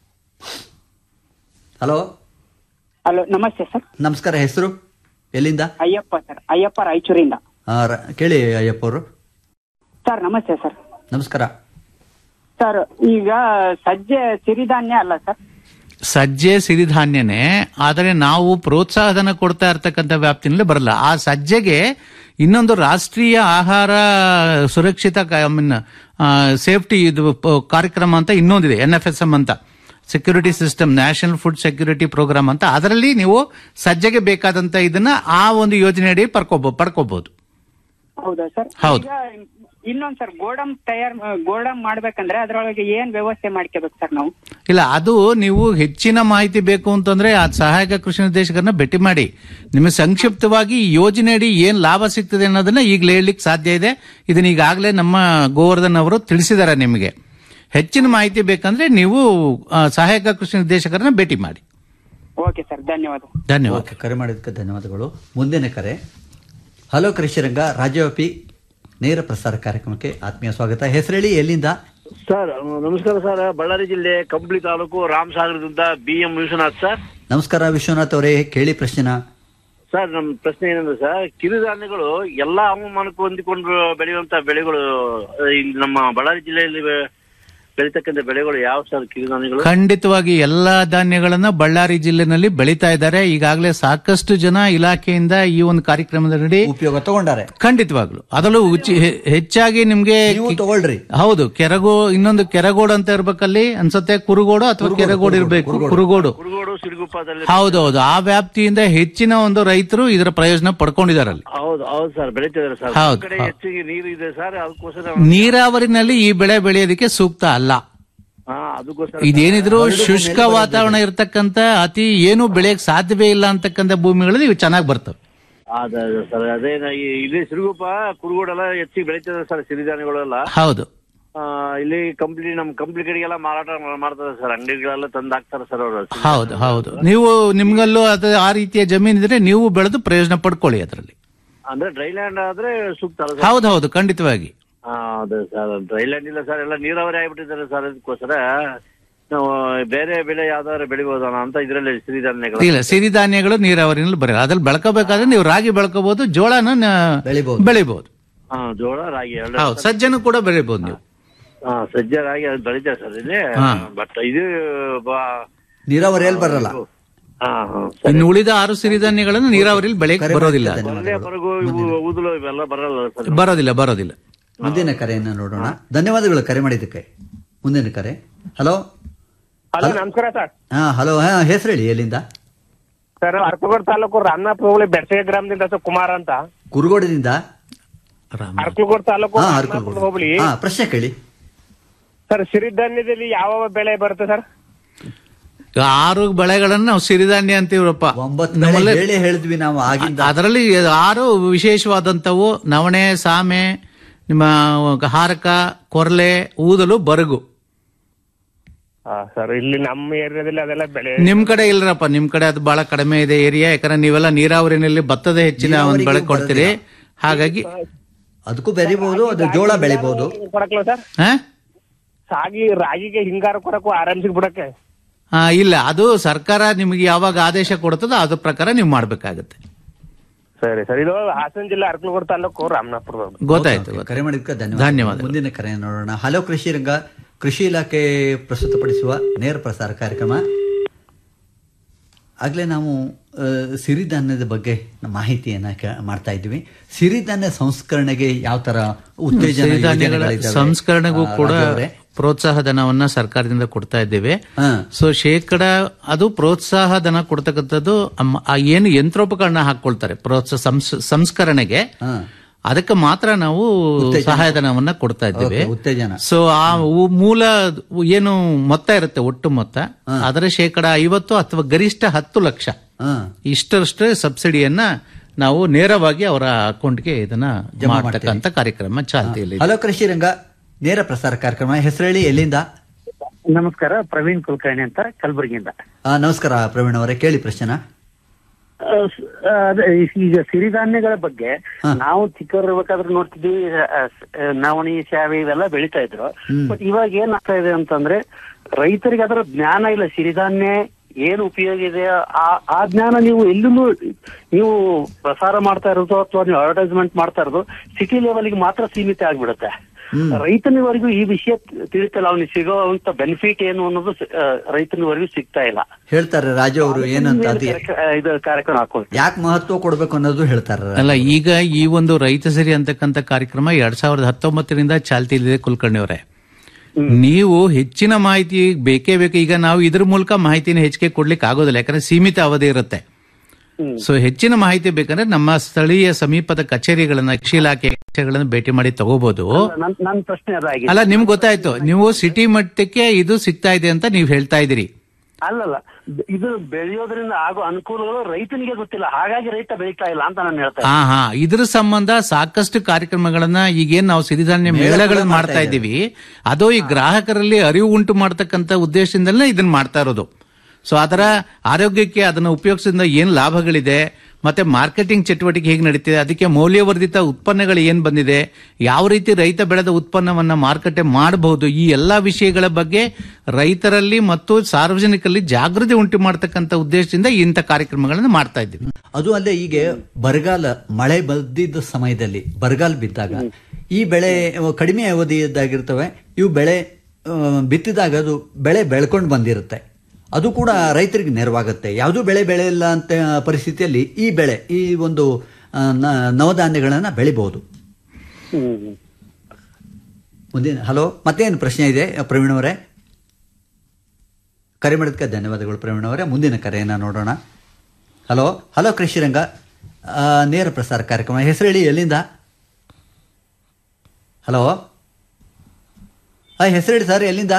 ಹಲೋ ಹಲೋ ನಮಸ್ತೆ ಸರ್ ನಮಸ್ಕಾರ ಹೆಸರು ಎಲ್ಲಿಂದ ಅಯ್ಯಪ್ಪ ಸರ್ ಅಯ್ಯಪ್ಪ ರಾಯಚೂರಿಂದ ಆ, ರ- ಕೇಳಿ ಅಯ್ಯಪ್ಪ ಅವರು ಸರ್ ನಮಸ್ತೆ ಸರ್ ನಮಸ್ಕಾರ ಸರ್ ಈಗ ಸಜ್ಜೆ ಸಿರಿಧಾನ್ಯ ಅಲ್ಲ ಸರ್ ಸಜ್ಜೆ ಸಿರಿಧಾನ್ಯನೇ ಆದರೆ ನಾವು ಪ್ರೋತ್ಸಾಹಧನ ಕೊಡ್ತಾ ಇರ್ತಕ್ಕಂಥ ವ್ಯಾಪ್ತಿನಲ್ಲಿ ಬರಲ್ಲ ಆ ಸಜ್ಜೆಗೆ ಇನ್ನೊಂದು ರಾಷ್ಟ್ರೀಯ ಆಹಾರ ಸುರಕ್ಷಿತ ಸೇಫ್ಟಿ ಇದು ಪ- ಕಾರ್ಯಕ್ರಮ ಅಂತ ಇನ್ನೊಂದಿದೆ ಎನ್ ಎಫ್ ಎಸ್ ಎಂ ಅಂತ security system national food security programme ಅಂತ ಅದರಲ್ಲಿ ನೀವು ಸಜ್ಜೆಗೆ ಬೇಕಾದಂತ ಇದನ್ನ ಆ ಒಂದು ಯೋಜನೆಯಡಿ ಪಡ್ಕೋಬಹುದು ಪಡ್ಕೋಬಹುದು ಹೌದಾ ಸರ್ ಹೌದು. ಈಗ ಇನ್ನೊಂದ್ ಸರ್ ಗೋಡಮ್ ತಯಾರ್ ಗೋಡಮ್ ಮಾಡ್ಬೇಕಂದ್ರೆ ಅದ್ರೊಳಗೆ ಏನ್ ವ್ಯವಸ್ಥೆ ಮಾಡ್ಕೋಬೇಕು ಸರ್ ನಾವು ಇಲ್ಲ ಅದು ನೀವು ಹೆಚ್ಚಿನ ಮಾಹಿತಿ ಬೇಕು ಅಂತಂದ್ರೆ ಆ ಸಹಾಯಕ ಕೃಷಿ ನಿರ್ದೇಶಕರನ್ನ ಭೇಟಿ ಮಾಡಿ ನಿಮಗೆ ಸಂಕ್ಷಿಪ್ತವಾಗಿ ಈ ಯೋಜನೆಯಡಿ ಏನ್ ಲಾಭ ಸಿಗ್ತದೆ ಅನ್ನೋದನ್ನ ಈಗಲೇ ಹೇಳಲಿಕ್ಕೆ ಸಾಧ್ಯ ಇದೆ ಇದನ್ನ ಈಗಾಗಲೇ ನಮ್ಮ ಗೋವರ್ಧನ್ ಅವರು ತಿಳಿಸಿದ್ದಾರೆ ನಿಮಗೆ ಹೆಚ್ಚಿನ ಮಾಹಿತಿ ಬೇಕಂದ್ರೆ ನೀವು ಆ, ಸಹಾಯಕ ಕೃಷಿ ನಿರ್ದೇಶಕರನ್ನ ಭೇಟಿ ಮಾಡಿ ಓಕೆ ಸರ್ ಧನ್ಯವಾದ ಧನ್ಯವಾದ ಓಕೆ ಕರೆ ಮಾಡಿದ್ದಕ್ಕೆ ಧನ್ಯವಾದಗಳು ಮುಂದಿನ ಕರೆ ಹಲೋ ಕೃಷಿರಂಗ ರಾಜ್ಯವ್ಯಾಪಿ ನೇರ ಪ್ರಸಾರ ಕಾರ್ಯಕ್ರಮಕ್ಕೆ ಆತ್ಮೀಯ ಸ್ವಾಗತ ಹೆಸರೇಳಿ ಎಲ್ಲಿಂದ ಸರ್ ನಮಸ್ಕಾರ ಸರ್ ಬಳ್ಳಾರಿ ಜಿಲ್ಲೆ ಕಂಪ್ಲಿ ತಾಲೂಕು ರಾಮಸಾಗರದಿಂದ ಬಿ ಎಂ ವಿಶ್ವನಾಥ್ ಸರ್ ನಮಸ್ಕಾರ ವಿಶ್ವನಾಥ್ ಅವರೇ ಕೇಳಿ ಪ್ರಶ್ನೆನ ಸರ್ ನಮ್ಮ ಪ್ರಶ್ನೆ ಏನಂದ್ರೆ ಸರ್ ಕಿರುಧಾನ್ಯಗಳು ಎಲ್ಲಾ ಹವಾಮಾನಕ್ಕೂ ಹೊಂದಿಕೊಂಡು ಬೆಳೆಯುವಂತ ಬೆಳೆಗಳು ಆ, ಇಲ್ಲಿ ನಮ್ಮ ಬಳ್ಳಾರಿ ಜಿಲ್ಲೆಯಲ್ಲಿ ಬೆ- ಬೆಳೀತಕ್ಕಂಥ ಬೆಳೆಗಳು ಯಾವ ಸರ್ ಕಿರುಧಾನ್ಯಗಳು ಖಂಡಿತವಾಗಿ ಎಲ್ಲಾ ಧಾನ್ಯಗಳನ್ನ ಬಳ್ಳಾರಿ ಜಿಲ್ಲೆನಲ್ಲಿ ಬೆಳೀತಾ ಇದ್ದಾರೆ ಈಗಾಗಲೇ ಸಾಕಷ್ಟು ಜನ ಇಲಾಖೆಯಿಂದ ಈ ಒಂದು ಕಾರ್ಯಕ್ರಮದಲ್ಲಿ ಉಪಯೋಗ ತಗೊಂಡಾರೆ ಖಂಡಿತವಾಗ್ಲು ಅದರಲ್ಲೂ ಉಚಿ- ಹೆ- ಹೆಚ್ಚಾಗಿ ನಿಮ್ಗೆ ತಗೊಳ್ರಿ ಹೌದು ಕೆರಗೋ ಇನ್ನೊಂದು ಕೆರಗೋಡು ಅಂತ ಇರ್ಬೇಕಲ್ಲಿ ಅನ್ಸತ್ತೆ ಕುರುಗೋಡು ಅಥವಾ ಕೆರಗೋಡು ಇರ್ಬೇಕು ಕುರುಗೋಡು ಕುರುಗೋಡು ಸಿರುಗುಪ್ಪದಲ್ಲಿ ಹೌದೌದು ಆ ವ್ಯಾಪ್ತಿಯಿಂದ ಹೆಚ್ಚಿನ ಒಂದು ರೈತರು ಇದರ ಪ್ರಯೋಜನ ಪಡ್ಕೊಂಡಿದ್ದಾರೆ ಅಲ್ಲಿ ಹೌದು ಹೌದು ಸರ್ ಬೆಳೀತಿದ್ದಾರೆ ಸರ್ ಹೌದು, ನಮ್ ಕಡೆ ಹೌದು. ಹೆಚ್ಚಿಗೆ ನೀರು ಇದೆ ಸರ್ ಅದಕ್ಕೋಸ್ಕರ ನೀರಾವರಿನಲ್ಲಿ ಈ ಬೆಳೆ ಬೆಳೆಯೋದಕ್ಕೆ ಸೂಕ್ತ ಅಲ್ಲ ಹಾ ಅದಕ್ಕೋಸ್ಕರ ಇದೇನಿದ್ರು ಶುಷ್ಕ ವಾತಾವರಣ ಇರತಕ್ಕಂತ ಅತಿ ಏನು ಬೆಳೆಯಕ್ ಸಾಧ್ಯವೇ ಇಲ್ಲ ಅಂತಕ್ಕಂಥ ಭೂಮಿಗಳಲ್ಲಿ ಇವು ಚೆನ್ನಾಗಿ ಬರ್ತವೆ ಅದೇ ಅದೇ ಸರ್ ಅದೇ ನಾ ಈ- ಇಲ್ಲಿ ಸಿರುಗುಪ್ಪ ಕುರುಗೋಡೆಲ್ಲ ಹೆಚ್ಚಿಗೆ ಬೆಳೀತಿದ್ದಾರೆ ಸರ್ ಸಿರಿಧಾನ್ಯಗಳೆಲ್ಲ ಹೌದು ಆ, ಇಲ್ಲಿ ಕಂಪ್ನಿ ನಮ್ ಕಂಪ್ನಿ ಕಡೆಗೆಲ್ಲ ಮಾರಾಟ ಮಾ- ಮಾಡ್ತಾರೆ ಸರ್ ಅಂಗಡಿಗಳೆಲ್ಲ ತಂದು ಹಾಕ್ತಾರೆ ಸರ್ ಅವರು ಹೌದು ಹೌದು ನೀವು ನಿಮ್ಗಲ್ಲೂ ಅದು ಆ ರೀತಿಯ ಜಮೀನ್ ಇದ್ರೆ ನೀವು ಬೆಳೆದು ಪ್ರಯೋಜನ ಪಡ್ಕೊಳ್ಳಿ ಅದರಲ್ಲಿ ಅಂದ್ರೆ ಡ್ರೈ ಲ್ಯಾಂಡ್ ಆದ್ರೆ ಸೂಕ್ತ ಅಲ್ಲ ಸರ್? ಹೌದು ಹೌದು ಖಂಡಿತವಾಗಿ ಆ, ಅದೇ ಸರ್ ಡ್ರೈ ಲ್ಯಾಂಡ್ ಇಲ್ಲ ಸರ್ ಎಲ್ಲ ನೀರಾವರಿ ಆಗ್ಬಿಟ್ಟಿದ್ದಾರೆ ಸರ್ ಅದಕ್ಕೋಸ್ಕರ ನಾವು ಬೇರೆ ಬೆಳೆ ಯಾವ್ದಾದ್ರು ಬೆಳಿಬೋದಣ ಅಂತ ಇದರಲ್ಲಿ ಸಿರಿಧಾನ್ಯಗಳು ಇಲ್ಲ ಸಿರಿಧಾನ್ಯಗಳು ನೀರಾವರಿನಲ್ಲಿ ಬರಲ್ಲ ಅದ್ರಲ್ಲಿ ಬೆಳ್ಕೋಬೇಕಾದ್ರೆ ನೀವು ರಾಗಿ ಬೆಳ್ಕೋಬಹುದು ಜೋಳನ ನ- ಬೆಳಿಬಹುದು ಹಾ ಜೋಳ ರಾಗಿ ಎರಡು ಹೌದು ಸಜ್ಜನು ಕೂಡ ಬೆಳಿಬಹುದು ನೀವು ಹಾ ಸಜ್ಜೆ ರಾಗಿ ಅದು ಬೆಳಿತಾರೆ ಸರ್ ಇಲ್ಲಿ ಹಾ. ಬಟ್ ಇದು ಬಾ- ನೀರಾವರಿಯಲ್ಲಿ ಬರಲ್ಲ ಹಾ ಹಾ ಇನ್ನು ಉಳಿದ ಆರು ಸಿರಿಧಾನ್ಯಗಳನ್ನು ನೀರಾವರಿಯಲ್ಲಿ ಬೆಳೆಯಕ್ ಬರೋದಿಲ್ಲ ಕೊರಲೆ ಬರಗು ಇವು ಊದಲು ಇವೆಲ್ಲ ಬರಲ್ಲ ಸರ್ ಬರೋದಿಲ್ಲ ಬರೋದಿಲ್ಲ ಮುಂದಿನ ಕರೆಯನ್ನು ನೋಡೋಣ ಧನ್ಯವಾದಗಳು ಕರೆ ಮಾಡಿದ್ದಕ್ಕೆ ಮುಂದಿನ ಕರೆ ಹಲೋ ಹಲೋ ನಮಸ್ಕಾರ ಸರ್ ಹಾ ಹಲೋ ಹಾ ಹೆಸರು ಹೇಳಿ ಎಲ್ಲಿಂದ ಸರ್ ಅರ್ಕಲಗೂಡು ತಾಲೂಕು ರಾಮನಾಥ್ ಹೋಬಳಿ ಬೆಡ್ಸೆ ಗ್ರಾಮದಿಂದ ಸರ್ ಕುಮಾರ್ ಅಂತ ಕುರುಗೋಡಿನಿಂದ ಅರ್ಕಲಗೂಡು ತಾಲೂಕು ಹಾ ರಾಮನಾಥ್ ಹರ್ಕೊಂಡು ಹೋಬಳಿ ಹಾ ಪ್ರಶ್ನೆ ಕೇಳಿ ಸರ್ ಸಿರಿಧಾನ್ಯದಲ್ಲಿ ಯಾವ ಬೆಳೆ ಬರುತ್ತೆ ಸರ್ ಈಗ ಆರು ಬೆಳೆಗಳನ್ನ ನಾವು ಸಿರಿಧಾನ್ಯ ಅಂತೀವ್ರಪ್ಪ ಬೆಳೆ ಹೇಳಿ ಹೇಳಿದ್ವಿ ನಾವು ಆಗಿಂದ ಅದರಲ್ಲಿ ಆರು ವಿಶೇಷವಾದಂತವು ನವಣೆ ಸಾಮೆ ನಿಮ್ಮ ಹಾರಕ ಕೊರ್ಲೆ ಊದಲು ಬರಗು ಹಾ ಸರ್ ಇಲ್ಲಿ ನಮ್ಮ ಏರಿಯಾದಲ್ಲಿ ಅದೆಲ್ಲ ಬೆಳೆ ನಿಮ್ ಕಡೆ ಇಲ್ರಪ್ಪ ನಿಮ್ ಕಡೆ ಅದು ಬಹಳ ಕಡಿಮೆ ಇದೆ ಏರಿಯಾ ಯಾಕಂದ್ರೆ ನೀವೆಲ್ಲ ನೀರಾವರಿನಲ್ಲಿ ಭತ್ತದ ಹೆಚ್ಚಿನ ಒಂದು ಬೆಳೆ ಕೊಡ್ತೀರಿ ಹಾಗಾಗಿ ಅದಕ್ಕೂ ಬೆರಿಬಹುದು ಅದು ಜೋಳ ಬೆಳಿಬಹುದು ಕೊಡಕ್ಲ ಸರ್ ಹಾ? ಸಾಗಿ ರಾಗಿಗೆ ಹಿಂಗಾರ ಕೊಡಕ್ಕೂ ಆರಾಮ್ಸಿಗೆ ಬಿಡಕ್ಕೆ ಆ, ಇಲ್ಲ ಅದು ಸರ್ಕಾರ ನಿಮಗೆ ಯಾವಾಗ ಆದೇಶ ಕೊಡ್ತದೋ ಅದ್ರ ಪ್ರಕಾರ ನೀವು ಮಾಡ್ಬೇಕಾಗತ್ತೆ ಸರಿ ಸರ್ ಇದು ಹಾಸನ ಜಿಲ್ಲೆ ಅರ್ಕಲಗೂಡು ತಾಲೂಕು ರಾಮನಾಥಪುರ ಓಕೆ, ಗೊತ್ತಾಯ್ತು ಓಕೆ. ಕರೆ ಮಾಡಿದ್ದಕ್ಕೆ ಧನ್ಯವಾದ ಧನ್ಯವಾದ. ಮುಂದಿನ ಕರೆ ನೋಡೋಣ ಹಲೋ ಕೃಷಿ ರಂಗ ಕೃಷಿ ಇಲಾಖೆ ಪ್ರಸ್ತುತಪಡಿಸುವ ನೇರ ಪ್ರಸಾರ ಕಾರ್ಯಕ್ರಮ ಆಗಲೇ ನಾವು ಆ, ಸಿರಿಧಾನ್ಯದ ಬಗ್ಗೆ ಮಾಹಿತಿಯನ್ನ ಕೆ- ಮಾಡ್ತಾ ಇದ್ವಿ ಸಿರಿಧಾನ್ಯ ಸಂಸ್ಕರಣೆಗೆ ಯಾವ ತರ ಉತ್ತೇಜನ ಸಿರಿಧಾನ್ಯಗಳ ಯೋಜನೆಗಳಿದ್ದಾವೆ? ಸಂಸ್ಕರಣೆಗೂ ಆ, ಕೂಡ ರಾಜು ಅವರೇ? ಪ್ರೋತ್ಸಾಹ ಧನವನ್ನ ಸರ್ಕಾರದಿಂದ ಕೊಡ್ತಾ ಇದ್ದೇವೆ ಹಾ. ಸೊ ಶೇಕಡ ಅದು ಪ್ರೋತ್ಸಾಹ ಧನ ಕೊಡ್ತಕ್ಕಂಥದ್ದು ಅಮ್ಮ- ಆ ಏನು ಯಂತ್ರೋಪಕರಣ ಹಾಕೊಳ್ತಾರೆ ಪ್ರೋತ್ಸಾಹ ಸಂಸ್- ಸಂಸ್ಕರಣೆಗೆ ಹಾ. ಅದಕ್ಕೆ ಮಾತ್ರ ನಾವು ಉತ್ತೇಜನ. ಸಹಾಯಧನವನ್ನ ಕೊಡ್ತಾ ಇದ್ದೇವೆ ಓಕೆ, ಉತ್ತೇಜನ ಸೊ ಆ ಉ- ಮೂಲ ಏನು ಮೊತ್ತ ಇರುತ್ತೆ ಒಟ್ಟು ಮೊತ್ತ ಅದರ ಶೇಕಡ ಐವತ್ತು ಅಥವಾ ಗರಿಷ್ಠ ಹತ್ತು ಲಕ್ಷ ಹಾ. ಇಷ್ಟರಷ್ಟೇ ಸಬ್ಸಿಡಿಯನ್ನ ನಾವು ನೇರವಾಗಿ ಅವರ ಅಕೌಂಟ್ಗೆ ಇದನ್ನ ಜಮಾ ಮಾಡ್ತಕ್ಕಂಥ ಕಾರ್ಯಕ್ರಮ ಚಾಲ್ತಿಯಲ್ಲಿ ಹಲೋ ಕೃಷಿ ರಂಗ ನೇರ ಪ್ರಸಾರ ಕಾರ್ಯಕ್ರಮ ಹೆಸರು ಹೇಳಿ ಎಲ್ಲಿಂದ ನಮಸ್ಕಾರ ಪ್ರವೀಣ್ ಕುಲಕರ್ಣಿ ಅಂತ ಕಲಬುರಗಿಯಿಂದ ಆ, ನಮಸ್ಕಾರ ಪ್ರವೀಣ್ ಅವರೇ ಕೇಳಿ ಪ್ರಶ್ನೆನ ಆ, ಸ- ಆ, ಅದೇ ಈಗ ಸಿರಿಧಾನ್ಯಗಳ ಬಗ್ಗೆ ನಾವು ಚಿಕ್ಕವರಿರ್ಬೇಕಾದ್ರೆ ನೋಡ್ತಿದ್ವಿ ಆ, ಸ- ಆ, ನವಣಿ ಶಾವಿ ಇವೆಲ್ಲ ಬೆಳಿತಾ ಇದ್ರು ಹ್ಮ್. ಬಟ್ ಇವಾಗ ಏನ್ ಆಗ್ತಾ ಇದೆ ಅಂತಂದ್ರೆ ರೈತರಿಗೆ ಅದರ ಜ್ಞಾನ ಇಲ್ಲ ಸಿರಿಧಾನ್ಯ ಏನು ಉಪಯೋಗ ಇದೆ ಆ ಆ ಜ್ಞಾನ ನೀವು ಎಲ್ಲೂ ನೀವು ಪ್ರಸಾರ ಮಾಡ್ತಾ ಇರೋದು ಅಥವಾ ನೀವು ಅಡ್ವರ್ಟೈಸ್ಮೆಂಟ್ ಮಾಡ್ತಾ ಇರೋದು ಸಿಟಿ ಲೆವೆಲ್ಗೆ ಮಾತ್ರ ಸೀಮಿತ ಆಗ್ಬಿಡುತ್ತೆ ರೈತನಿವರೆಗೂ ಈ ವಿಷಯ ತಿಳಿತಲ್ಲ ಅವನಿಗೆ ಸಿಗೋವಂತ ಬೆನಿಫಿಟ್ ಏನು ಅನ್ನೋದು ಸಿ- ಆ, ರೈತನಿವರೆಗೂ ಸಿಗ್ತಾ ಇಲ್ಲ ಹೇಳ್ತಾರೆ ರಾಜು ಅವರು ಏನಂತ ಅದೇ ಆ, ಇದು ಕಾರ್ಯಕ್ರಮ ಹಾಕೋದು ಯಾಕೆ ಮಹತ್ವ ಕೊಡ್ಬೇಕು ಅನ್ನೋದು ಹೇಳ್ತಾರೆ ಅಲ್ಲ ಈಗ ಈ ಒಂದು ರೈತ ಸಿರಿ ಅಂತಕ್ಕಂಥ ಕಾರ್ಯಕ್ರಮ ಎರಡ್ ಸಾವಿರದ ಹತ್ತೊಂಬತ್ತರಿಂದ ಚಾಲ್ತಿಯಲ್ಲಿದೆ ಕುಲಕರ್ಣಿ ಅವರೇ ನೀವು ಹೆಚ್ಚಿನ ಮಾಹಿತಿ ಬೇಕೇ ಬೇಕು ಈಗ ನಾವು ಇದ್ರ ಮೂಲಕ ಮಾಹಿತಿನ ಹೆಚ್ಚಿಗೆ ಕೊಡ್ಲಿಕ್ಕೆ ಆಗೋದಿಲ್ಲ ಯಾಕಂದ್ರೆ ಸೀಮಿತ ಅವಧಿ ಇರುತ್ತೆ ಸೊ ಹೆಚ್ಚಿನ ಮಾಹಿತಿ ಬೇಕಂದ್ರೆ ನಮ್ಮ ಸ್ಥಳೀಯ ಸಮೀಪದ ಕಚೇರಿಗಳನ್ನ ಕೃಷಿ ಇಲಾಖೆ ಕಚೇರಿಗಳನ್ನ ಭೇಟಿ ಮಾಡಿ ತಗೋಬಹುದು ನನ್ ನನ್ ಪ್ರಶ್ನೆ ಅದಾಗಿದೆ ಅಲ್ಲ ನಿಮ್ಗೆ ಗೊತ್ತಾಯ್ತು ನೀವು ಸಿಟಿ ಮಟ್ಟಕ್ಕೆ ಇದು ಸಿಗ್ತಾ ಇದೆ ಅಂತ ನೀವು ಹೇಳ್ತಾ ಇದ್ದೀರಿ ಅಲ್ಲಲ್ಲ ಇದು ಬೆಳೆಯೋದ್ರಿಂದ ಆಗೋ ಅನುಕೂಲಗಳು ರೈತನಿಗೆ ಗೊತ್ತಿಲ್ಲ ಹಾಗಾಗಿ ರೈತ ಬೆಳೀತಾ ಇಲ್ಲ ಅಂತ ನಾನು ಹೇಳ್ತಾ ಹಾ ಹಾ ಇದ್ರ ಸಂಬಂಧ ಸಾಕಷ್ಟು ಕಾರ್ಯಕ್ರಮಗಳನ್ನ ಈಗೇನ್ ನಾವು ಸಿರಿಧಾನ್ಯ ಮೇಳ ಕೂಡ ಮೇಳಗಳನ್ನ ಮಾಡ್ತಾ ಮಾಡ್ತಾ ಇದ್ದೀವಿ ಅದು ಈ ಗ್ರಾಹಕರಲ್ಲಿ ಅರಿವು ಉಂಟು ಮಾಡ್ತಕ್ಕಂಥ ಉದ್ದೇಶದಿಂದಲೇ ಇದನ್ನ ಮಾಡ್ತಾ ಇರೋದು ಸೊ ಅದರ ಆರೋಗ್ಯಕ್ಕೆ ಅದನ್ನ ಉಪಯೋಗಿಸಿದ ಏನ್ ಲಾಭಗಳಿದೆ ಮತ್ತೆ ಮಾರ್ಕೆಟಿಂಗ್ ಚಟುವಟಿಕೆ ಹೇಗೆ ನಡೀತಿದೆ ಅದಕ್ಕೆ ಮೌಲ್ಯವರ್ಧಿತ ಉತ್ಪನ್ನಗಳು ಏನ್ ಬಂದಿದೆ ಯಾವ ರೀತಿ ರೈತ ಬೆಳೆದ ಉತ್ಪನ್ನವನ್ನ ಮಾರುಕಟ್ಟೆ ಮಾಡಬಹುದು ಈ ಎಲ್ಲಾ ವಿಷಯಗಳ ಬಗ್ಗೆ ರೈತರಲ್ಲಿ ಮತ್ತು ಸಾರ್ವಜನಿಕರಲ್ಲಿ ಜಾಗೃತಿ ಉಂಟು ಮಾಡತಕ್ಕಂತ ಉದ್ದೇಶದಿಂದ ಇಂಥ ಕಾರ್ಯಕ್ರಮಗಳನ್ನು ಮಾಡ್ತಾ ಇದ್ದೀವಿ ಅದು ಅಲ್ಲದೆ ಈಗ ಬರಗಾಲ ಮಳೆ ಬಂದಿದ್ದ ಸಮಯದಲ್ಲಿ ಬರಗಾಲ ಬಿದ್ದಾಗ ಈ ಬೆಳೆ ಕಡಿಮೆ ಅವಧಿಯದ್ದಾಗಿರ್ತವೆ ಇವು ಬೆಳೆ ಆ, ಬಿತ್ತಿದಾಗ ಅದು ಬೆಳೆ ಬೆಳ್ಕೊಂಡು ಬಂದಿರುತ್ತೆ ಅದು ಕೂಡ ರೈತರಿಗೆ ನೆರವಾಗುತ್ತೆ ಯಾವುದೂ ಬೆಳೆ ಬೆಳೆಯಲ್ಲ ಅಂತ ಪರಿಸ್ಥಿತಿಯಲ್ಲಿ ಈ ಬೆಳೆ ಈ ಒಂದು ಆ, ನ- ನವಧಾನ್ಯಗಳನ್ನು ಬೆಳಿಬಹುದು ಮುಂದಿನ ಹಲೋ ಮತ್ತೇನು ಪ್ರಶ್ನೆ ಇದೆ ಪ್ರವೀಣ್ ಅವರೇ ಕರೆ ಮಾಡಿದ್ದಕ್ಕೆ ಧನ್ಯವಾದಗಳು ಪ್ರವೀಣ್ ಅವರೇ ಮುಂದಿನ ಕರೆಯನ್ನು ನೋಡೋಣ ಹಲೋ ಹಲೋ ಕೃಷಿರಂಗ ಆ, ನೇರ ಪ್ರಸಾರ ಕಾರ್ಯಕ್ರಮ ಹೆಸರು ಹೇಳಿ ಎಲ್ಲಿಂದ ಹಲೋ ಹಾಂ ಹೆಸರು ಹೇಳಿ ಸರ್ ಎಲ್ಲಿಂದ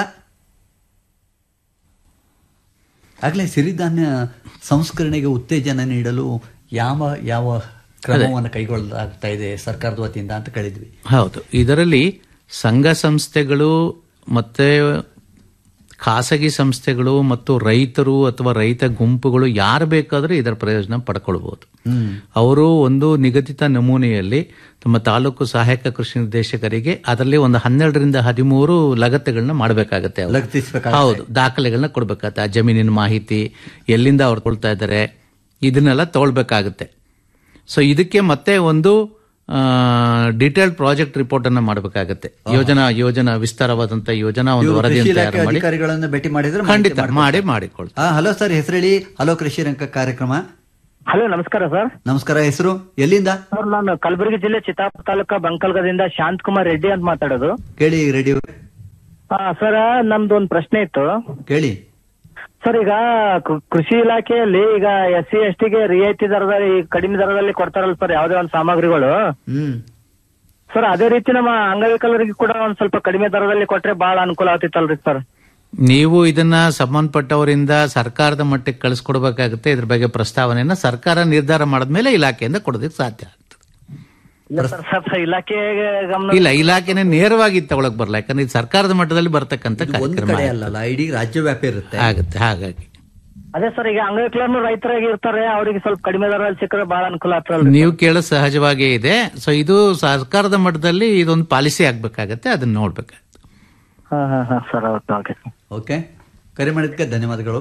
ಆಗಲೇ ಸಿರಿಧಾನ್ಯ ಸಂಸ್ಕರಣೆಗೆ ಉತ್ತೇಜನ ನೀಡಲು ಯಾವ ಯಾವ ಕ್ರಮವನ್ನು ಕೈಗೊಳ್ಳಲಾಗ್ತಾ ಇದೆ ಸರ್ಕಾರದ ವತಿಯಿಂದ ಅಂತ ಕೇಳಿದ್ವಿ ಹೌದು ಇದರಲ್ಲಿ ಸಂಘ ಸಂಸ್ಥೆಗಳು ಮತ್ತೆ ಖಾಸಗಿ ಸಂಸ್ಥೆಗಳು ಮತ್ತು ರೈತರು ಅಥವಾ ರೈತ ಗುಂಪುಗಳು ಯಾರು ಬೇಕಾದರೂ ಇದರ ಪ್ರಯೋಜನ ಪಡ್ಕೊಳ್ಬಹುದು ಅವರು ಒಂದು ನಿಗದಿತ ನಮೂನೆಯಲ್ಲಿ ತಮ್ಮ ತಾಲೂಕು ಸಹಾಯಕ ಕೃಷಿ ನಿರ್ದೇಶಕರಿಗೆ ಅದರಲ್ಲಿ ಒಂದು ಹನ್ನೆರಡರಿಂದ ಹದಿಮೂರು ಲಗತ್ತೆಗಳನ್ನ ಮಾಡಬೇಕಾಗತ್ತೆ ಅವ್ರು. ಲಗತ್ತಿಸ್ಬೇಕಾಗತ್ತೆ. ಹೌದು ದಾಖಲೆಗಳನ್ನ ಕೊಡ್ಬೇಕಾಗತ್ತೆ ಆ ಜಮೀನಿನ ಮಾಹಿತಿ ಎಲ್ಲಿಂದ ಅವ್ರು ಕೊಳ್ತಾ ಇದ್ದಾರೆ ಇದನ್ನೆಲ್ಲ ತಗೊಳ್ಬೇಕಾಗತ್ತೆ ಸೊ ಇದಕ್ಕೆ ಮತ್ತೆ ಒಂದು ಡಿಟೇಲ್ಡ್ ಪ್ರಾಜೆಕ್ಟ್ ರಿಪೋರ್ಟ್ ಅನ್ನ ಮಾಡಬೇಕಾಗತ್ತೆ ಯೋಜನಾ ಯೋಜನಾ ವಿಸ್ತಾರವಾದಂತ ಯೋಜನಾ ಒಂದು ಇವರು ಕೃಷಿ ವರದಿಯನ್ನು ಇಲಾಖೆ ತಯಾರು ಮಾಡಿ ಅಧಿಕಾರಿಗಳನ್ನ ಭೇಟಿ ಮಾಡಿದ್ರೆ ಖಂಡಿತ ಮಾಡಿ ಮಾಡಿಕೊಳ್ತಾರೆ ಹಾ ಹಲೋ ಸರ್ ಹೆಸರು ಹೇಳಿ ಹಲೋ ಕೃಷಿ ರಂಗ ಕಾರ್ಯಕ್ರಮ ಹಲೋ ನಮಸ್ಕಾರ ಸರ್ ನಮಸ್ಕಾರ ಹೆಸರು ಎಲ್ಲಿಂದ ಸರ್ ನಾನು ಕಲಬುರಗಿ ಜಿಲ್ಲೆ ಚಿತ್ತಾಪುರ ತಾಲೂಕಾ ಬಂಕಲ್ಗದಿಂದ ಶಾಂತ್ ಕುಮಾರ್ ರೆಡ್ಡಿ ಅಂತ ಮಾತಾಡೋದು ಕೇಳಿ ರೆಡಿ ಹಾ ಸರ್ ನಮ್ದು ಒಂದು ಪ್ರಶ್ನೆ ಇತ್ತು ಕೇಳಿ ಸರ್ ಈಗ ಕೃ- ಕೃಷಿ ಇಲಾಖೆಯಲ್ಲಿ ಈಗ ಎಸ್ ಸಿ ಎಸ್ ಟಿಗೆ ರಿಯಾಯಿತಿ ದರದಲ್ಲಿ ಈ ಕಡಿಮೆ ದರದಲ್ಲಿ ಕೊಡ್ತಾರಲ್ಲ ಸರ್ ಯಾವುದೇ ಒಂದು ಸಾಮಗ್ರಿಗಳು ಹ್ಮ್ ಸರ್ ಅದೇ ರೀತಿ ನಮ್ಮ ಅಂಗವಿಕಲರಿಗೆ ಕೂಡ ಒಂದ್ ಸ್ವಲ್ಪ ಕಡಿಮೆ ದರದಲ್ಲಿ ಕೊಟ್ರೆ ಬಹಳ ಅನುಕೂಲ ಆಗ್ತಿತ್ತಲ್ರಿ ಸರ್ ನೀವು ಇದನ್ನ ಸಂಬಂಧಪಟ್ಟವರಿಂದ ಸರ್ಕಾರದ ಮಟ್ಟಕ್ಕೆ ಕಳಿಸ್ಕೊಡ್ಬೇಕಾಗುತ್ತೆ ಇದ್ರ ಬಗ್ಗೆ ಪ್ರಸ್ತಾವನೆಯನ್ನ ಸರ್ಕಾರ ನಿರ್ಧಾರ ಮಾಡಿದ್ಮೇಲೆ ಇಲಾಖೆಯಿಂದ ಕೊಡೋದಕ್ಕೆ ಸಾಧ್ಯ ಇಲ್ಲ ಸರ್ ಸ್ವಲ್ಪ ಇಲಾಖೆ ಗಮನ ಇಲ್ಲ ಇಲಾಖೆನೇ ನೇರವಾಗಿ ತಗೊಳಕ್ ಬರಲ್ಲ ಯಾಕಂದ್ರೆ ಇದು ಸರ್ಕಾರದ ಮಟ್ಟದಲ್ಲಿ ಬರ್ತಕ್ಕಂಥ ಒಂದು ಕಾರ್ಯಕ್ರಮ ಕಡೆ ಅಲ್ಲಲ್ಲ ಇಡೀ ರಾಜ್ಯವ್ಯಾಪಿ ಇರುತ್ತೆ ಆಗುತ್ತೆ ಹಾಗಾಗಿ ಅದೇ ಸರ್ ಈಗ ಅಂಗವಿಕಲರು ರೈತರಾಗಿ ಇರ್ತಾರೆ ಅವರಿಗೆ ಸ್ವಲ್ಪ ಕಡಿಮೆ ದರದಲ್ಲಿ ಸಿಕ್ಕರೆ ಬಹಳ ಅನುಕೂಲ ಆಗ್ತದಲ್ರಿ ನೀವು ಕೇಳೋ ಸಹಜವಾಗೇ ಇದೆ ಸೊ ಇದು ಸರ್ಕಾರದ ಮಟ್ಟದಲ್ಲಿ ಇದೊಂದು ಪಾಲಿಸಿ ಆಗ್ಬೇಕಾಗತ್ತೆ ಅದನ್ನ ನೋಡ್ಬೇಕು ಹಾ ಹಾ ಹಾ ಸರ್ ಓಕೆ ಓಕೆ ಓಕೆ ಕರೆ ಮಾಡಿದ್ದಕ್ಕೆ ಧನ್ಯವಾದಗಳು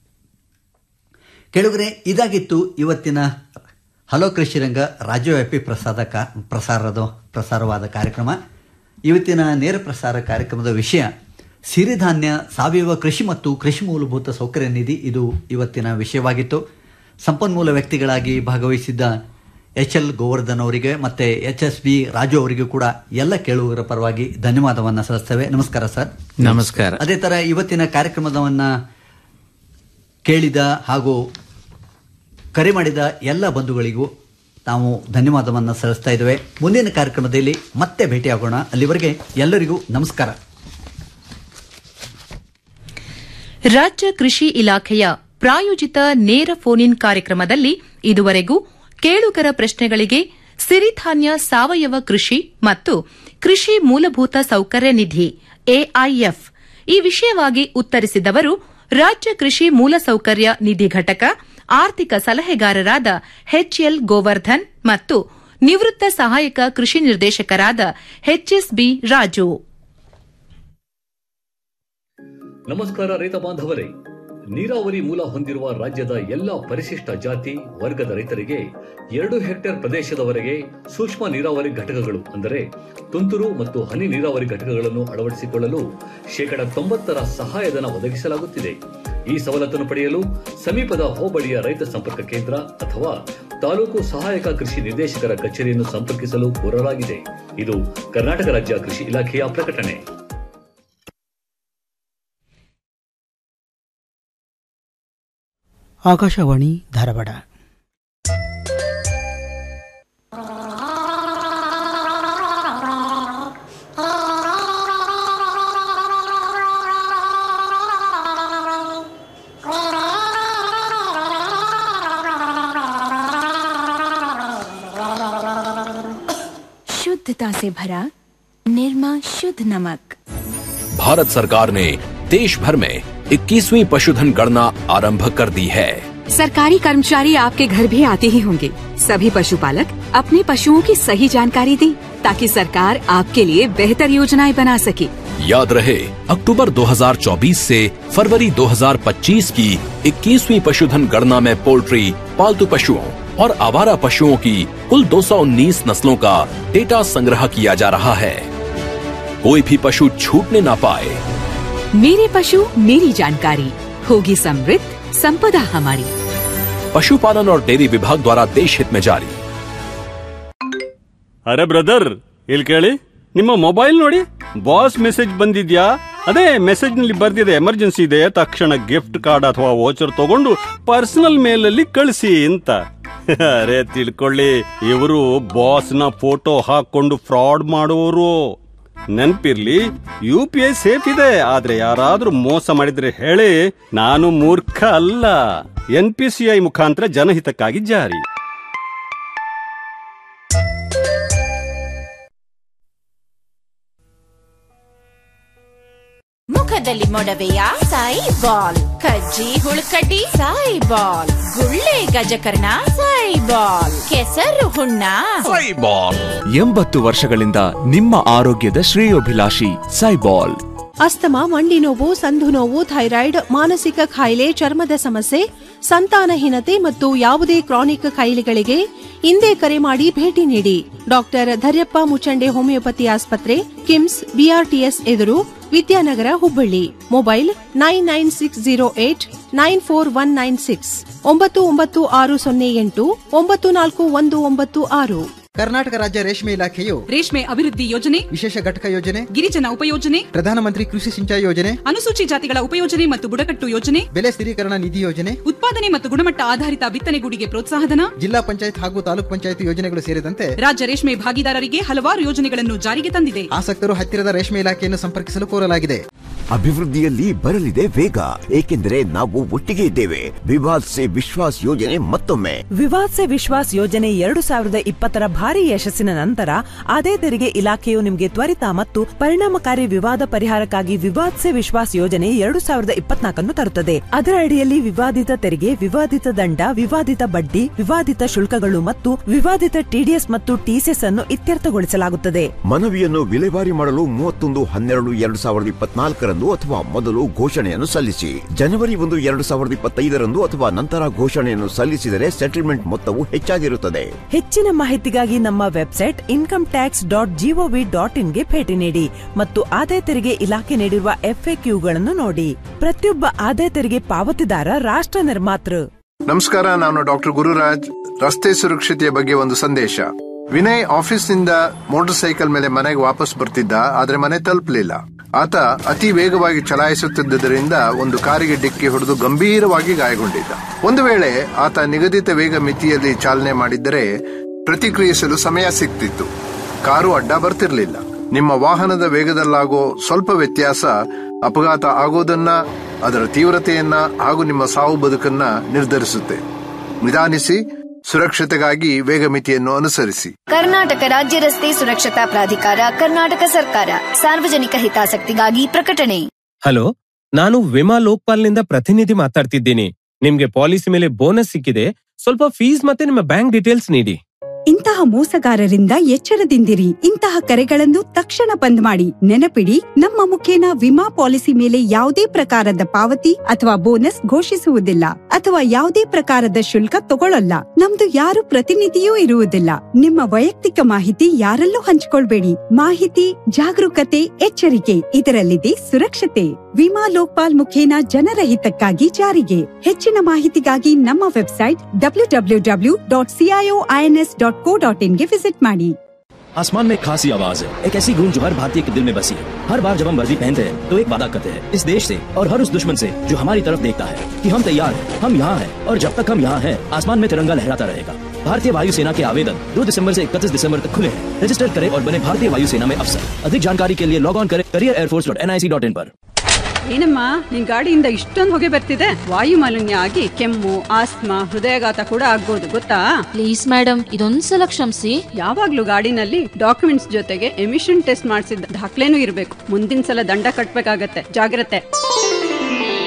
ಕೆಳಗರೆ ಇದಾಗಿತ್ತು ಇವತ್ತಿನ ಹಲೋ ಕೃಷಿರಂಗ ರಾಜ್ಯವ್ಯಾಪಿ ಪ್ರಸಾದ ಕಾ ಪ್ರಸಾರದ ಪ್ರಸಾರವಾದ ಕಾರ್ಯಕ್ರಮ ಇವತ್ತಿನ ನೇರ ಪ್ರಸಾರ ಕಾರ್ಯಕ್ರಮದ ವಿಷಯ ಸಿರಿಧಾನ್ಯ ಸಾವಯವ ಕೃಷಿ ಮತ್ತು ಕೃಷಿ ಮೂಲಭೂತ ಸೌಕರ್ಯ ನಿಧಿ ಇದು ಇವತ್ತಿನ ವಿಷಯವಾಗಿತ್ತು ಸಂಪನ್ಮೂಲ ವ್ಯಕ್ತಿಗಳಾಗಿ ಭಾಗವಹಿಸಿದ್ದ ಎಚ್ ಎಲ್ ಗೋವರ್ಧನ್ ಅವರಿಗೆ ಮತ್ತೆ ಎಚ್ ಎಸ್ ಬಿ ರಾಜು ಅವರಿಗೂ ಕೂಡ ಎಲ್ಲ ಕೇಳುವವರ ಪರವಾಗಿ ಧನ್ಯವಾದವನ್ನು ಸಲ್ಲಿಸ್ತೇವೆ ನಮಸ್ಕಾರ ಸರ್ ನಮಸ್ಕಾರ ಅದೇ ತರ ಇವತ್ತಿನ ಕಾರ್ಯಕ್ರಮದವನ್ನ ಕೇಳಿದ ಹಾಗೂ ಕರೆ ಮಾಡಿದ ಎಲ್ಲ ಬಂಧುಗಳಿಗೂ ನಾವು ಧನ್ಯವಾದವನ್ನು ಸಲ್ಲಿಸ್ತಾ ಇದ್ದೇವೆ ಮುಂದಿನ ಕಾರ್ಯಕ್ರಮದಲ್ಲಿ ಮತ್ತೆ ಭೇಟಿಯಾಗೋಣ ಅಲ್ಲಿವರೆಗೆ ಎಲ್ಲರಿಗೂ ನಮಸ್ಕಾರ ರಾಜ್ಯ ಕೃಷಿ ಇಲಾಖೆಯ ಪ್ರಾಯೋಜಿತ ನೇರ ಫೋನ್ ಇನ್ ಕಾರ್ಯಕ್ರಮದಲ್ಲಿ ಇದುವರೆಗೂ ಕೇಳುಗರ ಪ್ರಶ್ನೆಗಳಿಗೆ ಸಿರಿಧಾನ್ಯ ಸಾವಯವ ಕೃಷಿ ಮತ್ತು ಕೃಷಿ ಮೂಲಭೂತ ಸೌಕರ್ಯ ನಿಧಿ ಎಐಎಫ್ ಈ ವಿಷಯವಾಗಿ ಉತ್ತರಿಸಿದವರು ರಾಜ್ಯ ಕೃಷಿ ಮೂಲಸೌಕರ್ಯ ನಿಧಿ ಘಟಕ ಆರ್ಥಿಕ ಸಲಹೆಗಾರರಾದ ಎಚ್ಎಲ್ ಗೋವರ್ಧನ್ ಮತ್ತು ನಿವೃತ್ತ ಸಹಾಯಕ ಕೃಷಿ ನಿರ್ದೇಶಕರಾದ ಎಚ್ಎಸ್ಬಿ ರಾಜು ನಮಸ್ಕಾರ ರೈತ ಬಾಂಧವರೇ ನೀರಾವರಿ ಮೂಲ ಹೊಂದಿರುವ ರಾಜ್ಯದ ಎಲ್ಲಾ ಪರಿಶಿಷ್ಟ ಜಾತಿ ವರ್ಗದ ರೈತರಿಗೆ ಎರಡು ಹೆಕ್ಟೇರ್ ಪ್ರದೇಶದವರೆಗೆ ಸೂಕ್ಷ್ಮ ನೀರಾವರಿ ಘಟಕಗಳು ಅಂದರೆ ತುಂತುರು ಮತ್ತು ಹನಿ ನೀರಾವರಿ ಘಟಕಗಳನ್ನು ಅಳವಡಿಸಿಕೊಳ್ಳಲು ಶೇಕಡ ತೊಂಬತ್ತರ ಸಹಾಯಧನ ಒದಗಿಸಲಾಗುತ್ತಿದೆ ಈ ಸವಲತ್ತನ್ನು ಪಡೆಯಲು ಸಮೀಪದ ಹೋಬಳಿಯ ರೈತ ಸಂಪರ್ಕ ಕೇಂದ್ರ ಅಥವಾ ತಾಲೂಕು ಸಹಾಯಕ ಕೃಷಿ ನಿರ್ದೇಶಕರ ಕಚೇರಿಯನ್ನು ಸಂಪರ್ಕಿಸಲು ಕೋರಲಾಗಿದೆ ಇದು ಕರ್ನಾಟಕ ರಾಜ್ಯ ಕೃಷಿ ಇಲಾಖೆಯ ಪ್ರಕಟಣೆ ಆಕಾಶವಾಣಿ ಧಾರವಾಡ शुद्धता से भरा निर्मा शुद्ध नमक भारत सरकार ने देश भर में 21वीं पशुधन गणना आरंभ कर दी है सरकारी कर्मचारी आपके घर भी आते ही होंगे सभी पशुपालक अपने पशुओं की सही जानकारी दें ताकि सरकार आपके लिए बेहतर योजनाएं बना सके याद रहे अक्टूबर 2024 से फरवरी 2025 की 21वीं पशुधन गणना में पोल्ट्री पालतू पशुओं और आवारा पशुओं की कुल 219 नस्लों का डेटा संग्रह किया जा रहा है कोई भी पशु छूटने ना पाए मेरे पशु मेरी जानकारी होगी समृद्ध संपदा हमारी पशुपालन और डेयरी विभाग द्वारा देश हित में जारी ಅರೆ ಬ್ರದರ್ ಇಲ್ಲಿ ಕೇಳಿ ನಿಮ್ಮ ಮೊಬೈಲ್ ನೋಡಿ ಬಾಸ್ ಮೆಸೇಜ್ ಬಂದಿದ್ಯಾ ಅದೇ ಮೆಸೇಜ್ ನಲ್ಲಿ ಬರ್ದಿದೆ ಎಮರ್ಜೆನ್ಸಿ ಇದೆ ತಕ್ಷಣ ಗಿಫ್ಟ್ ಕಾರ್ಡ್ ಅಥವಾ ವೋಚರ್ ತಗೊಂಡು ಪರ್ಸನಲ್ ಮೇಲಲ್ಲಿ ಕಳಿಸಿ ಅಂತ ಅರೆ ತಿಳ್ಕೊಳ್ಳಿ ಇವರು ಬಾಸ್ ನ ಫೋಟೋ ಹಾಕೊಂಡು ಫ್ರಾಡ್ ಮಾಡುವವರು ನೆನ್ಪಿರ್ಲಿ ಯು ಪಿ ಐ ಸೇಫ್ ಇದೆ ಆದ್ರೆ ಯಾರಾದ್ರೂ ಮೋಸ ಮಾಡಿದ್ರೆ ಹೇಳಿ ನಾನು ಮೂರ್ಖ ಅಲ್ಲ ಎನ್ ಪಿ ಸಿ ಐ ಮುಖಾಂತರ ಜನಹಿತಕ್ಕಾಗಿ ಜಾರಿ ಮುಖದಲ್ಲಿ ಮೊಡವೆಯ ಸಾಯಿ ಬಾಲ್ ಕಜ್ಜಿ ಹುಳುಕಡ್ಡಿ ಸಾಯಿ ಬಾಲ್ ಗುಳ್ಳೆ ಗಜಕರ್ಣ ಸಾಯಿ ಬಾಲ್ ಕೆಸರು ಹುಣ್ಣ ಬಾಲ್ ಎಂಬತ್ತು ವರ್ಷಗಳಿಂದ ನಿಮ್ಮ ಆರೋಗ್ಯದ ಶ್ರೇಯೋಭಿಲಾಷಿ ಸೈಬಾಲ್ ಅಸ್ತಮ ಮಂಡಿ ನೋವು ಸಂಧು ನೋವು ಥೈರಾಯ್ಡ್ ಮಾನಸಿಕ ಕಾಯಿಲೆ ಚರ್ಮದ ಸಮಸ್ಯೆ ಸಂತಾನಹೀನತೆ ಮತ್ತು ಯಾವುದೇ ಕ್ರಾನಿಕ್ ಕಾಯಿಲೆಗಳಿಗೆ ಇಂದೇ ಕರೆ ಮಾಡಿ ಭೇಟಿ ನೀಡಿ ಡಾಕ್ಟರ್ ಧರ್ಯಪ್ಪ ಮುಚಂಡೆ ಹೋಮಿಯೋಪತಿ ಆಸ್ಪತ್ರೆ ಕಿಮ್ಸ್ ಬಿಆರ್ಟಿಎಸ್ ಎದುರು Vidyanagar Hubballi mobile nine nine six zero eight nine four one nine six ಒಂಬತ್ತು ಒಂಬತ್ತು ಆರು ಸೊನ್ನೆ ಎಂಟು ಒಂಬತ್ತು ನಾಲ್ಕು ಒಂದು ಒಂಬತ್ತು ಆರು ಕರ್ನಾಟಕ ರಾಜ್ಯ ರೇಷ್ಮೆ ಇಲಾಖೆಯು ರೇಷ್ಮೆ ಅಭಿವೃದ್ಧಿ ಯೋಜನೆ ವಿಶೇಷ ಘಟಕ ಯೋಜನೆ ಗಿರಿಜನ ಉಪಯೋಜನೆ ಪ್ರಧಾನಮಂತ್ರಿ ಕೃಷಿ ಸಿಂಚಾಯಿ ಯೋಜನೆ ಅನುಸೂಚಿ ಜಾತಿಗಳ ಉಪಯೋಜನೆ ಮತ್ತು ಬುಡಕಟ್ಟು ಯೋಜನೆ ಬೆಲೆ ಸ್ಥಿರೀಕರಣ ನಿಧಿ ಯೋಜನೆ ಉತ್ಪಾದನೆ ಮತ್ತು ಗುಣಮಟ್ಟ ಆಧಾರಿತ ಬಿತ್ತನೆಗೂಡಿಗೆ ಪ್ರೋತ್ಸಾಹಧನ ಜಿಲ್ಲಾ ಪಂಚಾಯತ್ ಹಾಗೂ ತಾಲೂಕ್ ಪಂಚಾಯತ್ ಯೋಜನೆಗಳು ಸೇರಿದಂತೆ ರಾಜ್ಯ ರೇಷ್ಮೆ ಭಾಗಿದಾರರಿಗೆ ಹಲವಾರು ಯೋಜನೆಗಳನ್ನು ಜಾರಿಗೆ ತಂದಿದೆ ಆಸಕ್ತರು ಹತ್ತಿರದ ರೇಷ್ಮೆ ಇಲಾಖೆಯನ್ನು ಸಂಪರ್ಕಿಸಲು ಕೋರಲಾಗಿದೆ ಅಭಿವೃದ್ಧಿಯಲ್ಲಿ ಬರಲಿದೆ ವೇಗ ಏಕೆಂದರೆ ನಾವು ಒಟ್ಟಿಗೆ ಇದ್ದೇವೆ ವಿವಾದ್ ಸೆ ವಿಶ್ವಾಸ್ ಯೋಜನೆ ಮತ್ತೊಮ್ಮೆ ವಿವಾದ್ ಸೆ ವಿಶ್ವಾಸ್ ಯೋಜನೆ ಎರಡು ಸಾವಿರದ ಇಪ್ಪತ್ತರ ಭಾರಿ ಯಶಸ್ಸಿನ ನಂತರ ಅದೇ ತೆರಿಗೆ ಇಲಾಖೆಯು ನಿಮಗೆ ತ್ವರಿತ ಮತ್ತು ಪರಿಣಾಮಕಾರಿ ವಿವಾದ ಪರಿಹಾರಕ್ಕಾಗಿ ವಿವಾದ್ ಸೆ ವಿಶ್ವಾಸ್ ಯೋಜನೆ ಎರಡು ಸಾವಿರದ ಇಪ್ಪತ್ನಾಲ್ಕನ್ನು ತರುತ್ತದೆ ಅದರ ಅಡಿಯಲ್ಲಿ ವಿವಾದಿತ ತೆರಿಗೆ ವಿವಾದಿತ ದಂಡ ವಿವಾದಿತ ಬಡ್ಡಿ ವಿವಾದಿತ ಶುಲ್ಕಗಳು ಮತ್ತು ವಿವಾದಿತ ಟಿಡಿಎಸ್ ಮತ್ತು ಟಿಸಿಎಸ್ ಅನ್ನು ಇತ್ಯರ್ಥಗೊಳಿಸಲಾಗುತ್ತದೆ ಮನವಿಯನ್ನು ವಿಲೇವಾರಿ ಮಾಡಲು ಮೂವತ್ತೊಂದು ಹನ್ನೆರಡು ಎರಡು ಸಾವಿರದ ಇಪ್ಪತ್ನಾಲ್ಕರಂದು ಅಥವಾ ಮೊದಲು ಘೋಷಣೆಯನ್ನು ಸಲ್ಲಿಸಿ ಜನವರಿ ಒಂದು ಎರಡು ಸಾವಿರದ ಇಪ್ಪತ್ತೈದರಂದು ಅಥವಾ ನಂತರ ಘೋಷಣೆಯನ್ನು ಸಲ್ಲಿಸಿದರೆ ಸೆಟಲ್ಮೆಂಟ್ ಮೊತ್ತವು ಹೆಚ್ಚಾಗಿರುತ್ತದೆ ಹೆಚ್ಚಿನ ಮಾಹಿತಿಗಾಗಿ ನಮ್ಮ website income tax dot gov dot ಇನ್ಗೆ ಭೇಟಿ ನೀಡಿ ಮತ್ತು ಆದಾಯ ತೆರಿಗೆ ಇಲಾಖೆ ನೀಡಿರುವ ಎಫ್ಎಕ್ಯೂಗಳನ್ನು ನೋಡಿ ಪ್ರತಿಯೊಬ್ಬ ಆದಾಯ ತೆರಿಗೆ ಪಾವತಿದಾರ ರಾಷ್ಟ್ರ ನಿರ್ಮಾತೃ ನಮಸ್ಕಾರ ನಾನು ಡಾಕ್ಟರ್ ಗುರುರಾಜ್ ರಸ್ತೆ ಸುರಕ್ಷತೆಯ ಬಗ್ಗೆ ಒಂದು ಸಂದೇಶ ವಿನಯ್ ಆಫೀಸ್ನಿಂದ ಮೋಟಾರ್ ಸೈಕಲ್ ಮೇಲೆ ಮನೆಗೆ ವಾಪಸ್ ಬರ್ತಿದ್ದ ಆದ್ರೆ ಮನೆ ತಲುಪಲಿಲ್ಲ ಆತ ಅತಿ ವೇಗವಾಗಿ ಚಲಾಯಿಸುತ್ತಿದ್ದರಿಂದ ಒಂದು ಕಾರಿಗೆ ಡಿಕ್ಕಿ ಹೊಡೆದು ಗಂಭೀರವಾಗಿ ಗಾಯಗೊಂಡಿದ್ದ ಒಂದು ವೇಳೆ ಆತ ನಿಗದಿತ ವೇಗ ಮಿತಿಯಲ್ಲಿ ಚಾಲನೆ ಮಾಡಿದ್ದರೆ ಪ್ರತಿಕ್ರಿಯಿಸಲು ಸಮಯ ಸಿಗ್ತಿತ್ತು ಕಾರು ಅಡ್ಡ ಬರ್ತಿರ್ಲಿಲ್ಲ ನಿಮ್ಮ ವಾಹನದ ವೇಗದಲ್ಲಾಗೋ ಸ್ವಲ್ಪ ವ್ಯತ್ಯಾಸ ಅಪಘಾತ ಆಗೋದನ್ನ ಅದರ ತೀವ್ರತೆಯನ್ನ ಹಾಗೂ ನಿಮ್ಮ ಸಾವು ಬದುಕನ್ನ ನಿರ್ಧರಿಸುತ್ತೆ ನಿಧಾನಿಸಿ ಸುರಕ್ಷತೆಗಾಗಿ ವೇಗ ಮಿತಿಯನ್ನು ಅನುಸರಿಸಿ ಕರ್ನಾಟಕ ರಾಜ್ಯ ರಸ್ತೆ ಸುರಕ್ಷತಾ ಪ್ರಾಧಿಕಾರ ಕರ್ನಾಟಕ ಸರ್ಕಾರ ಸಾರ್ವಜನಿಕ ಹಿತಾಸಕ್ತಿಗಾಗಿ ಪ್ರಕಟಣೆ ಹಲೋ ನಾನು ವಿಮಾ ಲೋಕ್ಪಾಲ್ನಿಂದ ಪ್ರತಿನಿಧಿ ಮಾತಾಡ್ತಿದ್ದೀನಿ ನಿಮ್ಗೆ ಪಾಲಿಸಿ ಮೇಲೆ ಬೋನಸ್ ಸಿಕ್ಕಿದೆ ಸ್ವಲ್ಪ ಫೀಸ್ ಮತ್ತೆ ನಿಮ್ಮ ಬ್ಯಾಂಕ್ ಡೀಟೇಲ್ಸ್ ನೀಡಿ ಇಂತಹ ಮೋಸಗಾರರಿಂದ ಎಚ್ಚರದಿಂದಿರಿ ಇಂತಹ ಕರೆಗಳನ್ನು ತಕ್ಷಣ ಬಂದ್ ಮಾಡಿ ನೆನಪಿಡಿ ನಮ್ಮ ಮುಖೇನ ವಿಮಾ ಪಾಲಿಸಿ ಮೇಲೆ ಯಾವುದೇ ಪ್ರಕಾರದ ಪಾವತಿ ಅಥವಾ ಬೋನಸ್ ಘೋಷಿಸುವುದಿಲ್ಲ ಅಥವಾ ಯಾವುದೇ ಪ್ರಕಾರದ ಶುಲ್ಕ ತಗೊಳ್ಳಲ್ಲ ನಮ್ದು ಯಾರು ಪ್ರತಿನಿಧಿಯೂ ಇರುವುದಿಲ್ಲ ನಿಮ್ಮ ವೈಯಕ್ತಿಕ ಮಾಹಿತಿ ಯಾರಲ್ಲೂ ಹಂಚಿಕೊಳ್ಬೇಡಿ ಮಾಹಿತಿ ಜಾಗರೂಕತೆ ಎಚ್ಚರಿಕೆ ಇದರಲ್ಲಿದೆ ಸುರಕ್ಷತೆ ವಿಮಾ ಲೋಕ್ಪಾಲ್ ಮುಖೇನ ಜನರ ಹಿತಕ್ಕಾಗಿ ಜಾರಿಗೆ ಹೆಚ್ಚಿನ ಮಾಹಿತಿಗಾಗಿ ನಮ್ಮ website W W W dot CIO INS dot co dot ಇನ್ಗೆ ವಿಸಿಟ್ ಮಾಡಿ आसमान में एक खासी आवाज है एक ऐसी गूंज जो हर भारतीय के दिल में बसी है हर बार जब हम वर्दी पहनते हैं तो एक वादा करते हैं इस देश से और हर उस दुश्मन से जो हमारी तरफ देखता है कि हम तैयार हैं हम यहाँ हैं और जब तक हम यहाँ हैं आसमान में तिरंगा लहराता रहेगा भारतीय वायुसेना के आवेदन 2 दिसंबर से 31 दिसंबर तक खुले हैं रजिस्टर करें और बने भारतीय वायुसेना में अफसर अधिक जानकारी के लिए लॉग ऑन करें career airforce dot N I C dot in पर ಏನಮ್ಮ ನಿನ್ ಗಾಡಿಯಿಂದ ಇಷ್ಟೊಂದು ಹೊಗೆ ಬರ್ತಿದೆ ವಾಯು ಮಾಲಿನ್ಯ ಆಗಿ ಕೆಮ್ಮು ಆಸ್ತಮಾ ಹೃದಯಾಘಾತ ಕೂಡ ಆಗ್ಬೋದು ಗೊತ್ತಾ ಪ್ಲೀಸ್ ಮೇಡಮ್ ಇದೊಂದ್ಸಲ ಕ್ಷಮಿಸಿ ಯಾವಾಗ್ಲೂ ಗಾಡಿನಲ್ಲಿ ಡಾಕ್ಯುಮೆಂಟ್ಸ್ ಜೊತೆಗೆ ಎಮಿಷನ್ ಟೆಸ್ಟ್ ಮಾಡಿಸಿದ ದಾಖಲೆನೂ ಇರಬೇಕು ಮುಂದಿನ ಸಲ ದಂಡ ಕಟ್ಬೇಕಾಗತ್ತೆ ಜಾಗ್ರತೆ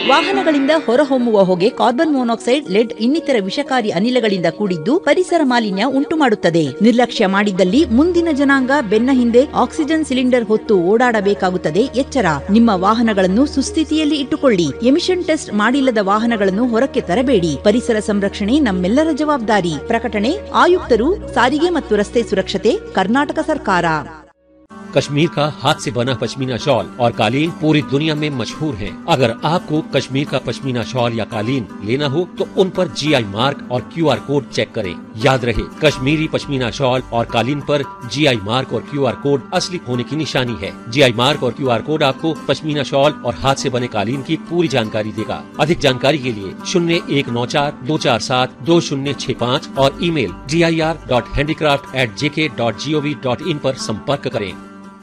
ವಾಹನಗಳಿಂದ ಹೊರಹೊಮ್ಮುವ ಹೊಗೆ ಕಾರ್ಬನ್ ಮೊನಾಕ್ಸೈಡ್ ಲೆಡ್ ಇನ್ನಿತರ ವಿಷಕಾರಿ ಅನಿಲಗಳಿಂದ ಕೂಡಿದ್ದು ಪರಿಸರ ಮಾಲಿನ್ಯ ಉಂಟುಮಾಡುತ್ತದೆ ನಿರ್ಲಕ್ಷ್ಯ ಮಾಡಿದ್ದಲ್ಲಿ ಮುಂದಿನ ಜನಾಂಗ ಬೆನ್ನ ಹಿಂದೆ ಆಕ್ಸಿಜನ್ ಸಿಲಿಂಡರ್ ಹೊತ್ತು ಓಡಾಡಬೇಕಾಗುತ್ತದೆ ಎಚ್ಚರ ನಿಮ್ಮ ವಾಹನಗಳನ್ನು ಸುಸ್ಥಿತಿಯಲ್ಲಿ ಇಟ್ಟುಕೊಳ್ಳಿ ಎಮಿಷನ್ ಟೆಸ್ಟ್ ಮಾಡಿಲ್ಲದ ವಾಹನಗಳನ್ನು ಹೊರಕ್ಕೆ ತರಬೇಡಿ ಪರಿಸರ ಸಂರಕ್ಷಣೆ ನಮ್ಮೆಲ್ಲರ ಜವಾಬ್ದಾರಿ ಪ್ರಕಟಣೆ ಆಯುಕ್ತರು ಸಾರಿಗೆ ಮತ್ತು ರಸ್ತೆ ಸುರಕ್ಷತೆ ಕರ್ನಾಟಕ ಸರ್ಕಾರ कश्मीर का हाथ से बना पश्मीना शॉल और कालीन पूरी दुनिया में मशहूर हैं। अगर आपको कश्मीर का पश्मीना शॉल या कालीन लेना हो तो उन पर जीआई मार्क और क्यूआर कोड चेक करें याद रहे कश्मीरी पश्मीना शॉल और कालीन पर जीआई मार्क और क्यूआर कोड असली होने की निशानी है जीआई मार्क और क्यूआर कोड आपको पश्मीना शॉल और हाथ से बने कालीन की पूरी जानकारी देगा अधिक जानकारी के लिए शून्य एक नौ चार दो चार सात दो शून्य छह पाँच और email D I R dot handicraft at JK dot G O V dot in पर संपर्क करें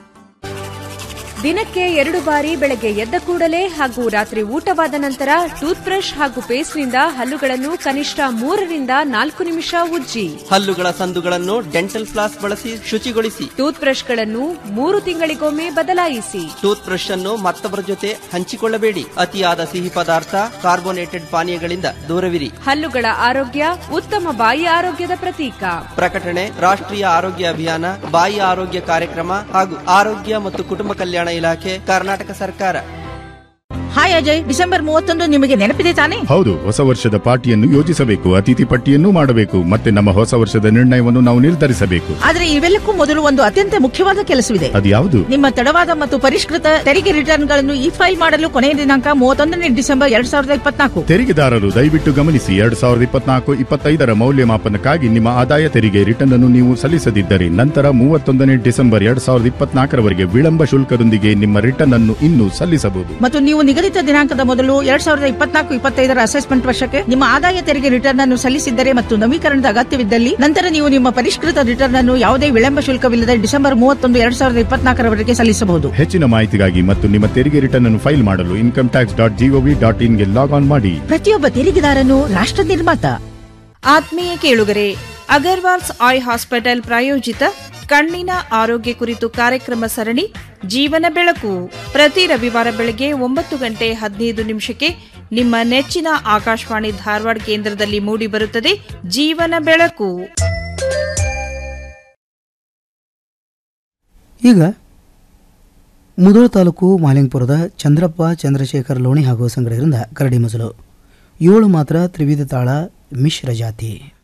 ದಿನಕ್ಕೆ ಎರಡು ಬಾರಿ ಬೆಳಗ್ಗೆ ಎದ್ದ ಕೂಡಲೇ ಹಾಗೂ ರಾತ್ರಿ ಊಟವಾದ ನಂತರ ಟೂತ್ ಬ್ರಷ್ ಹಾಗೂ ಪೇಸ್ಟ್ನಿಂದ ಹಲ್ಲುಗಳನ್ನು ಕನಿಷ್ಠ ಮೂರರಿಂದ ನಾಲ್ಕು ನಿಮಿಷ ಉಜ್ಜಿ ಹಲ್ಲುಗಳ ಸಂದುಗಳನ್ನು ಡೆಂಟಲ್ ಫ್ಲಾಸ್ ಬಳಸಿ ಶುಚಿಗೊಳಿಸಿ ಟೂತ್ ಬ್ರಷ್ಗಳನ್ನು ಮೂರು ತಿಂಗಳಿಗೊಮ್ಮೆ ಬದಲಾಯಿಸಿ ಟೂತ್ ಬ್ರಷ್ ಅನ್ನು ಮತ್ತೊಬ್ಬರ ಜೊತೆ ಹಂಚಿಕೊಳ್ಳಬೇಡಿ ಅತಿಯಾದ ಸಿಹಿ ಪದಾರ್ಥ ಕಾರ್ಬೋನೇಟೆಡ್ ಪಾನೀಯಗಳಿಂದ ದೂರವಿರಿ ಹಲ್ಲುಗಳ ಆರೋಗ್ಯ ಉತ್ತಮ ಬಾಯಿ ಆರೋಗ್ಯದ ಪ್ರತೀಕ ಪ್ರಕಟಣೆ ರಾಷ್ಟ್ರೀಯ ಆರೋಗ್ಯ ಅಭಿಯಾನ ಬಾಯಿ ಆರೋಗ್ಯ ಕಾರ್ಯಕ್ರಮ ಹಾಗೂ ಆರೋಗ್ಯ ಮತ್ತು ಕುಟುಂಬ ಕಲ್ಯಾಣ ಇಲಾಖೆ ಕರ್ನಾಟಕ ಸರ್ಕಾರ ಹಾಯ್ ಅಜಯ್ ಡಿಸೆಂಬರ್ ಮೂವತ್ತೊಂದು ನಿಮಗೆ ನೆನಪಿದೆ ತಾನೇ ಹೌದು ಹೊಸ ವರ್ಷದ ಪಾರ್ಟಿಯನ್ನು ಯೋಜಿಸಬೇಕು ಅತಿಥಿ ಪಟ್ಟಿಯನ್ನು ಮಾಡಬೇಕು ಮತ್ತೆ ನಮ್ಮ ಹೊಸ ವರ್ಷದ ನಿರ್ಣಯವನ್ನು ನಾವು ನಿರ್ಧರಿಸಬೇಕು ಆದ್ರೆ ಇವೆಲ್ಲಕ್ಕೂ ಮೊದಲು ಒಂದು ಅತ್ಯಂತ ಮುಖ್ಯವಾದ ಕೆಲಸವಿದೆ ಅದ್ಯಾವುದು ನಿಮ್ಮ ತಡವಾದ ಮತ್ತು ಪರಿಷ್ಕೃತ ತೆರಿಗೆ ರಿಟರ್ನ್ಗಳನ್ನು ಇ ಫೈಲ್ ಮಾಡಲು ಕೊನೆಯ ದಿನಾಂಕ ಮೂವತ್ತೊಂದನೇ ಡಿಸೆಂಬರ್ ಎರಡ್ ಸಾವಿರದ ಇಪ್ಪತ್ನಾಲ್ಕು ತೆರಿಗೆದಾರರು ದಯವಿಟ್ಟು ಗಮನಿಸಿ ಎರಡ್ ಸಾವಿರದ ಇಪ್ಪತ್ನಾಲ್ಕು ಇಪ್ಪತ್ತೈದರ ಮೌಲ್ಯಮಾಪನಕ್ಕಾಗಿ ನಿಮ್ಮ ಆದಾಯ ತೆರಿಗೆ ರಿಟರ್ನ್ ಅನ್ನು ನೀವು ಸಲ್ಲಿಸದಿದ್ದರೆ ನಂತರ ಮೂವತ್ತೊಂದನೇ ಡಿಸೆಂಬರ್ ಎರಡ್ ಸಾವಿರದ ಇಪ್ಪತ್ನಾಲ್ಕರವರೆಗೆ ವಿಳಂಬ ಶುಲ್ಕದೊಂದಿಗೆ ನಿಮ್ಮ ರಿಟರ್ನ್ ಅನ್ನು ಇನ್ನೂ ಸಲ್ಲಿಸಬಹುದು ಮತ್ತು ನೀವು ನಿಗದಿತ ದಿನಾಂಕದ ಮೊದಲು ಎರಡ್ ಸಾವಿರದ ಇಪ್ಪತ್ನಾಲ್ಕು ಇಪ್ಪತ್ತೈದರ ಅಸೆಸ್ಮೆಂಟ್ ವರ್ಷಕ್ಕೆ ನಿಮ್ಮ ಆದಾಯ ತೆರಿಗೆ ರಿಟರ್ನ್ ಅನ್ನು ಸಲ್ಲಿಸಿದ್ದರೆ ಮತ್ತು ನವೀಕರಣದ ಅಗತ್ಯವಿದ್ದಲ್ಲಿ ನಂತರ ನೀವು ನಿಮ್ಮ ಪರಿಷ್ಕೃತ ರಿಟರ್ನ್ ಅನ್ನು ಯಾವುದೇ ವಿಳಂಬ ಶುಲ್ಕವಿಲ್ಲದೆ ಡಿಸೆಂಬರ್ ಮೂವತ್ತೊಂದು ಎರಡ್ ಸಾವಿರದ ಇಪ್ಪತ್ನಾಲ್ಕರವರೆಗೆ ಸಲ್ಲಿಸಬಹುದು ಹೆಚ್ಚಿನ ಮಾಹಿತಿಗಾಗಿ ಮತ್ತು ನಿಮ್ಮ ತೆರಿಗೆ ರಿಟರ್ನ್ ಅನ್ನು ಫೈಲ್ ಮಾಡಲು income tax dot gov dot ಇನ್ಗೆ ಲಾಗ್ ಆನ್ ಮಾಡಿ ಪ್ರತಿಯೊಬ್ಬ ತೆರಿಗೆದಾರನು ರಾಷ್ಟ್ರ ನಿರ್ಮಾತ ಆತ್ಮೀಯ ಕೇಳುಗರೆ ಅಗರ್ವಾಲ್ಸ್ ಆಯ್ ಹಾಸ್ಪಿಟಲ್ ಪ್ರಾಯೋಜಿತ ಕಣ್ಣಿನ ಆರೋಗ್ಯ ಕುರಿತು ಕಾರ್ಯಕ್ರಮ ಸರಣಿ ಜೀವನ ಬೆಳಕು ಪ್ರತಿ ರವಿವಾರ ಬೆಳಗ್ಗೆ ಒಂಬತ್ತು ಗಂಟೆ ಹದಿನೈದು ನಿಮಿಷಕ್ಕೆ ನಿಮ್ಮ ನೆಚ್ಚಿನ ಆಕಾಶವಾಣಿ ಧಾರವಾಡ ಕೇಂದ್ರದಲ್ಲಿ ಮೂಡಿಬರುತ್ತದೆ ಜೀವನ ಬೆಳಕು ಈಗ ಮುಧೋಳ ತಾಲೂಕು ಮಾಲಿಂಗ್ಪುರದ ಚಂದ್ರಪ್ಪ ಚಂದ್ರಶೇಖರ್ ಲೋಣಿ ಹಾಗೂ ಸಂಗಡರಿಂದ ಕರಡಿ ಮಜಲು ಏಳು ಮಾತ್ರ ತ್ರಿವಿಧ ತಾಳ ಮಿಶ್ರ ಜಾತಿ